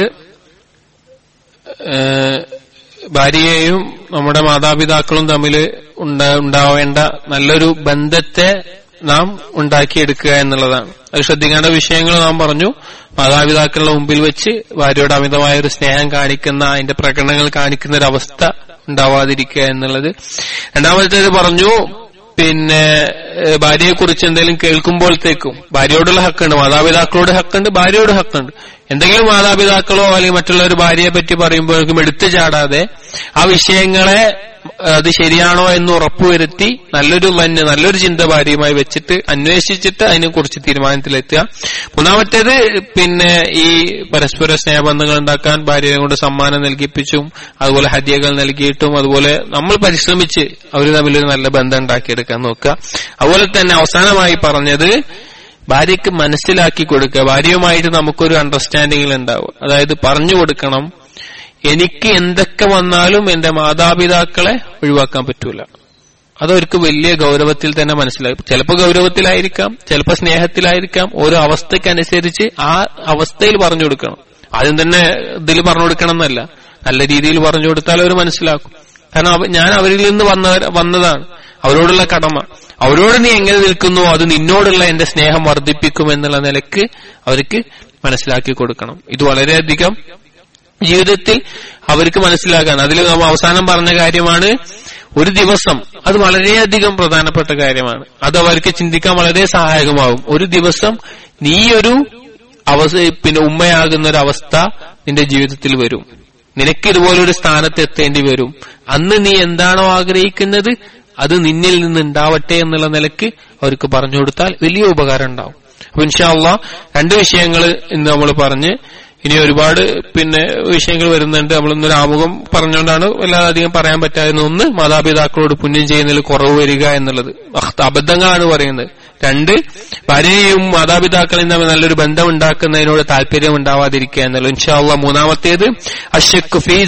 ഏഹ് ഭാര്യയെയും നമ്മുടെ മാതാപിതാക്കളും തമ്മിൽ ഉണ്ടാവേണ്ട നല്ലൊരു ബന്ധത്തെ നാം ഉണ്ടാക്കിയെടുക്കുക എന്നുള്ളതാണ് അത് ശ്രദ്ധിക്കേണ്ട വിഷയങ്ങൾ നാം പറഞ്ഞു മാതാപിതാക്കളുടെ മുമ്പിൽ വെച്ച് ഭാര്യയോട് അമിതമായ ഒരു സ്നേഹം കാണിക്കുന്ന അതിന്റെ പ്രകടനങ്ങൾ കാണിക്കുന്ന ഒരു അവസ്ഥ ഉണ്ടാവാതിരിക്കുക എന്നുള്ളത് രണ്ടാമത്തേത് പറഞ്ഞു പിന്നെ ഭാര്യയെ കുറിച്ച് എന്തെങ്കിലും കേൾക്കുമ്പോഴത്തേക്കും ഭാര്യയോടുള്ള ഹക്കുണ്ട് മാതാപിതാക്കളോട് ഹക്കുണ്ട് ഭാര്യയോട് ഹക്കുണ്ട് എന്തെങ്കിലും മാതാപിതാക്കളോ അല്ലെങ്കിൽ മറ്റുള്ളവർ ഭാര്യയെ പറ്റി പറയുമ്പോഴേക്കും എടുത്തു ചാടാതെ ആ വിഷയങ്ങളെ അത് ശരിയാണോ എന്ന് ഉറപ്പുവരുത്തി നല്ലൊരു മഞ്ഞ് നല്ലൊരു ചിന്ത ഭാര്യയുമായി വെച്ചിട്ട് അന്വേഷിച്ചിട്ട് അതിനെക്കുറിച്ച് തീരുമാനത്തിലെത്തുക മൂന്നാമത്തേത് പിന്നെ ഈ പരസ്പര സ്നേഹബന്ധങ്ങൾ ഉണ്ടാക്കാൻ ഭാര്യയെ കൊണ്ട് സമ്മാനം നൽകിപ്പിച്ചും അതുപോലെ ഹദ്യകൾ നൽകിയിട്ടും അതുപോലെ നമ്മൾ പരിശ്രമിച്ച് അവർ തമ്മിലൊരു നല്ല ബന്ധം ഉണ്ടാക്കിയെടുക്കാൻ നോക്കുക അതുപോലെ തന്നെ അവസാനമായി പറഞ്ഞത് ഭാര്യയ്ക്ക് മനസ്സിലാക്കി കൊടുക്കുക ഭാര്യയുമായിട്ട് നമുക്കൊരു അണ്ടർസ്റ്റാൻഡിങ്ങിൽ ഉണ്ടാവും അതായത് പറഞ്ഞു കൊടുക്കണം എനിക്ക് എന്തൊക്കെ വന്നാലും എന്റെ മാതാപിതാക്കളെ ഒഴിവാക്കാൻ പറ്റൂല അതവർക്ക് വലിയ ഗൗരവത്തിൽ തന്നെ മനസ്സിലാക്കും ചിലപ്പോൾ ഗൗരവത്തിലായിരിക്കാം ചിലപ്പോൾ സ്നേഹത്തിലായിരിക്കാം ഓരോ അവസ്ഥയ്ക്കനുസരിച്ച് ആ അവസ്ഥയിൽ പറഞ്ഞു കൊടുക്കണം ആദ്യം തന്നെ ഇതിൽ പറഞ്ഞു കൊടുക്കണം എന്നല്ല നല്ല രീതിയിൽ പറഞ്ഞു കൊടുത്താൽ അവർ മനസ്സിലാക്കും കാരണം ഞാൻ അവരിൽ നിന്ന് വന്ന വന്നതാണ് അവരോടുള്ള കടമ അവരോട് നീ എങ്ങനെ നിൽക്കുന്നു അത് നിന്നോടുള്ള എന്റെ സ്നേഹം വർദ്ധിപ്പിക്കും എന്നുള്ള നിലക്ക് അവർക്ക് മനസ്സിലാക്കി കൊടുക്കണം ഇത് വളരെയധികം ജീവിതത്തിൽ അവർക്ക് മനസ്സിലാക്കാൻ അതിൽ നാം അവസാനം പറഞ്ഞ കാര്യമാണ് ഒരു ദിവസം അത് വളരെയധികം പ്രധാനപ്പെട്ട കാര്യമാണ് അത് അവർക്ക് ചിന്തിക്കാൻ വളരെ സഹായകമാകും ഒരു ദിവസം നീ ഒരു അവസ്ഥ പിന്നെ ഉമ്മയാകുന്ന ഒരു അവസ്ഥ നിന്റെ ജീവിതത്തിൽ വരും നിനക്ക് ഇതുപോലൊരു സ്ഥാനത്ത് എത്തേണ്ടി വരും അന്ന് നീ എന്താണോ ആഗ്രഹിക്കുന്നത് അത് നിന്നിൽ നിന്ന് ഉണ്ടാവട്ടെ എന്നുള്ള നിലക്ക് അവർക്ക് പറഞ്ഞു കൊടുത്താൽ വലിയ ഉപകാരം ഉണ്ടാവും അപ്പൊ ഇൻഷാല്ല രണ്ട് വിഷയങ്ങൾ ഇന്ന് നമ്മൾ പറഞ്ഞ് ഇനി ഒരുപാട് പിന്നെ വിഷയങ്ങൾ വരുന്നുണ്ട് നമ്മൾ ഇന്നൊരു ആമുഖം പറഞ്ഞുകൊണ്ടാണ് വല്ലാതധികം പറയാൻ പറ്റാവുന്ന ഒന്ന് മാതാപിതാക്കളോട് പുണ്യം ചെയ്യുന്നതിൽ കുറവ് വരിക എന്നുള്ളത് അബദ്ധങ്ങളാണ് പറയുന്നത് രണ്ട് ഭാര്യയെയും മാതാപിതാക്കളെയും തമ്മിൽ നല്ലൊരു ബന്ധം ഉണ്ടാക്കുന്നതിനോട് താല്പര്യം ഉണ്ടാവാതിരിക്കുക എന്നുള്ളത് ഇൻഷാല്ല മൂന്നാമത്തേത് അഷക്ക് ഫീ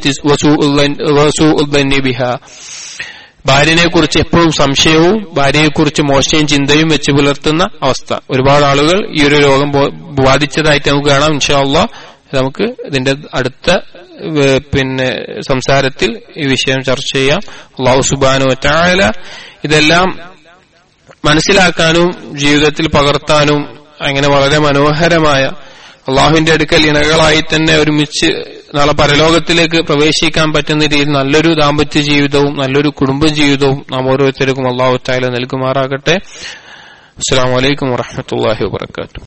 ബിഹ ഭാര്യനെ കുറിച്ച് എപ്പോഴും സംശയവും ഭാര്യയെക്കുറിച്ച് മോശയും ചിന്തയും വെച്ച് പുലർത്തുന്ന അവസ്ഥ ഒരുപാട് ആളുകൾ ഈ ഒരു രോഗം ബാധിച്ചതായിട്ട് നമുക്ക് കാണാം ഇൻഷാല്ല നമുക്ക് ഇതിന്റെ അടുത്ത പിന്നെ സംസാരത്തിൽ ഈ വിഷയം ചർച്ച ചെയ്യാം അള്ളാഹു സുബാനു ചായാല ഇതെല്ലാം മനസ്സിലാക്കാനും ജീവിതത്തിൽ പകർത്താനും അങ്ങനെ വളരെ മനോഹരമായ അള്ളാഹുവിന്റെ അടുക്കൽ ഇണകളായി തന്നെ ഒരുമിച്ച് നാളെ പരലോകത്തിലേക്ക് പ്രവേശിക്കാൻ പറ്റുന്ന രീതിയിൽ നല്ലൊരു ദാമ്പത്യ ജീവിതവും നല്ലൊരു കുടുംബ ജീവിതവും നാം ഓരോരുത്തർക്കും അള്ളാഹു തായാലും നൽകുമാറാകട്ടെ അസ്സാം വലൈക്കും വാഹമത്തല്ലാഹി വാത്തു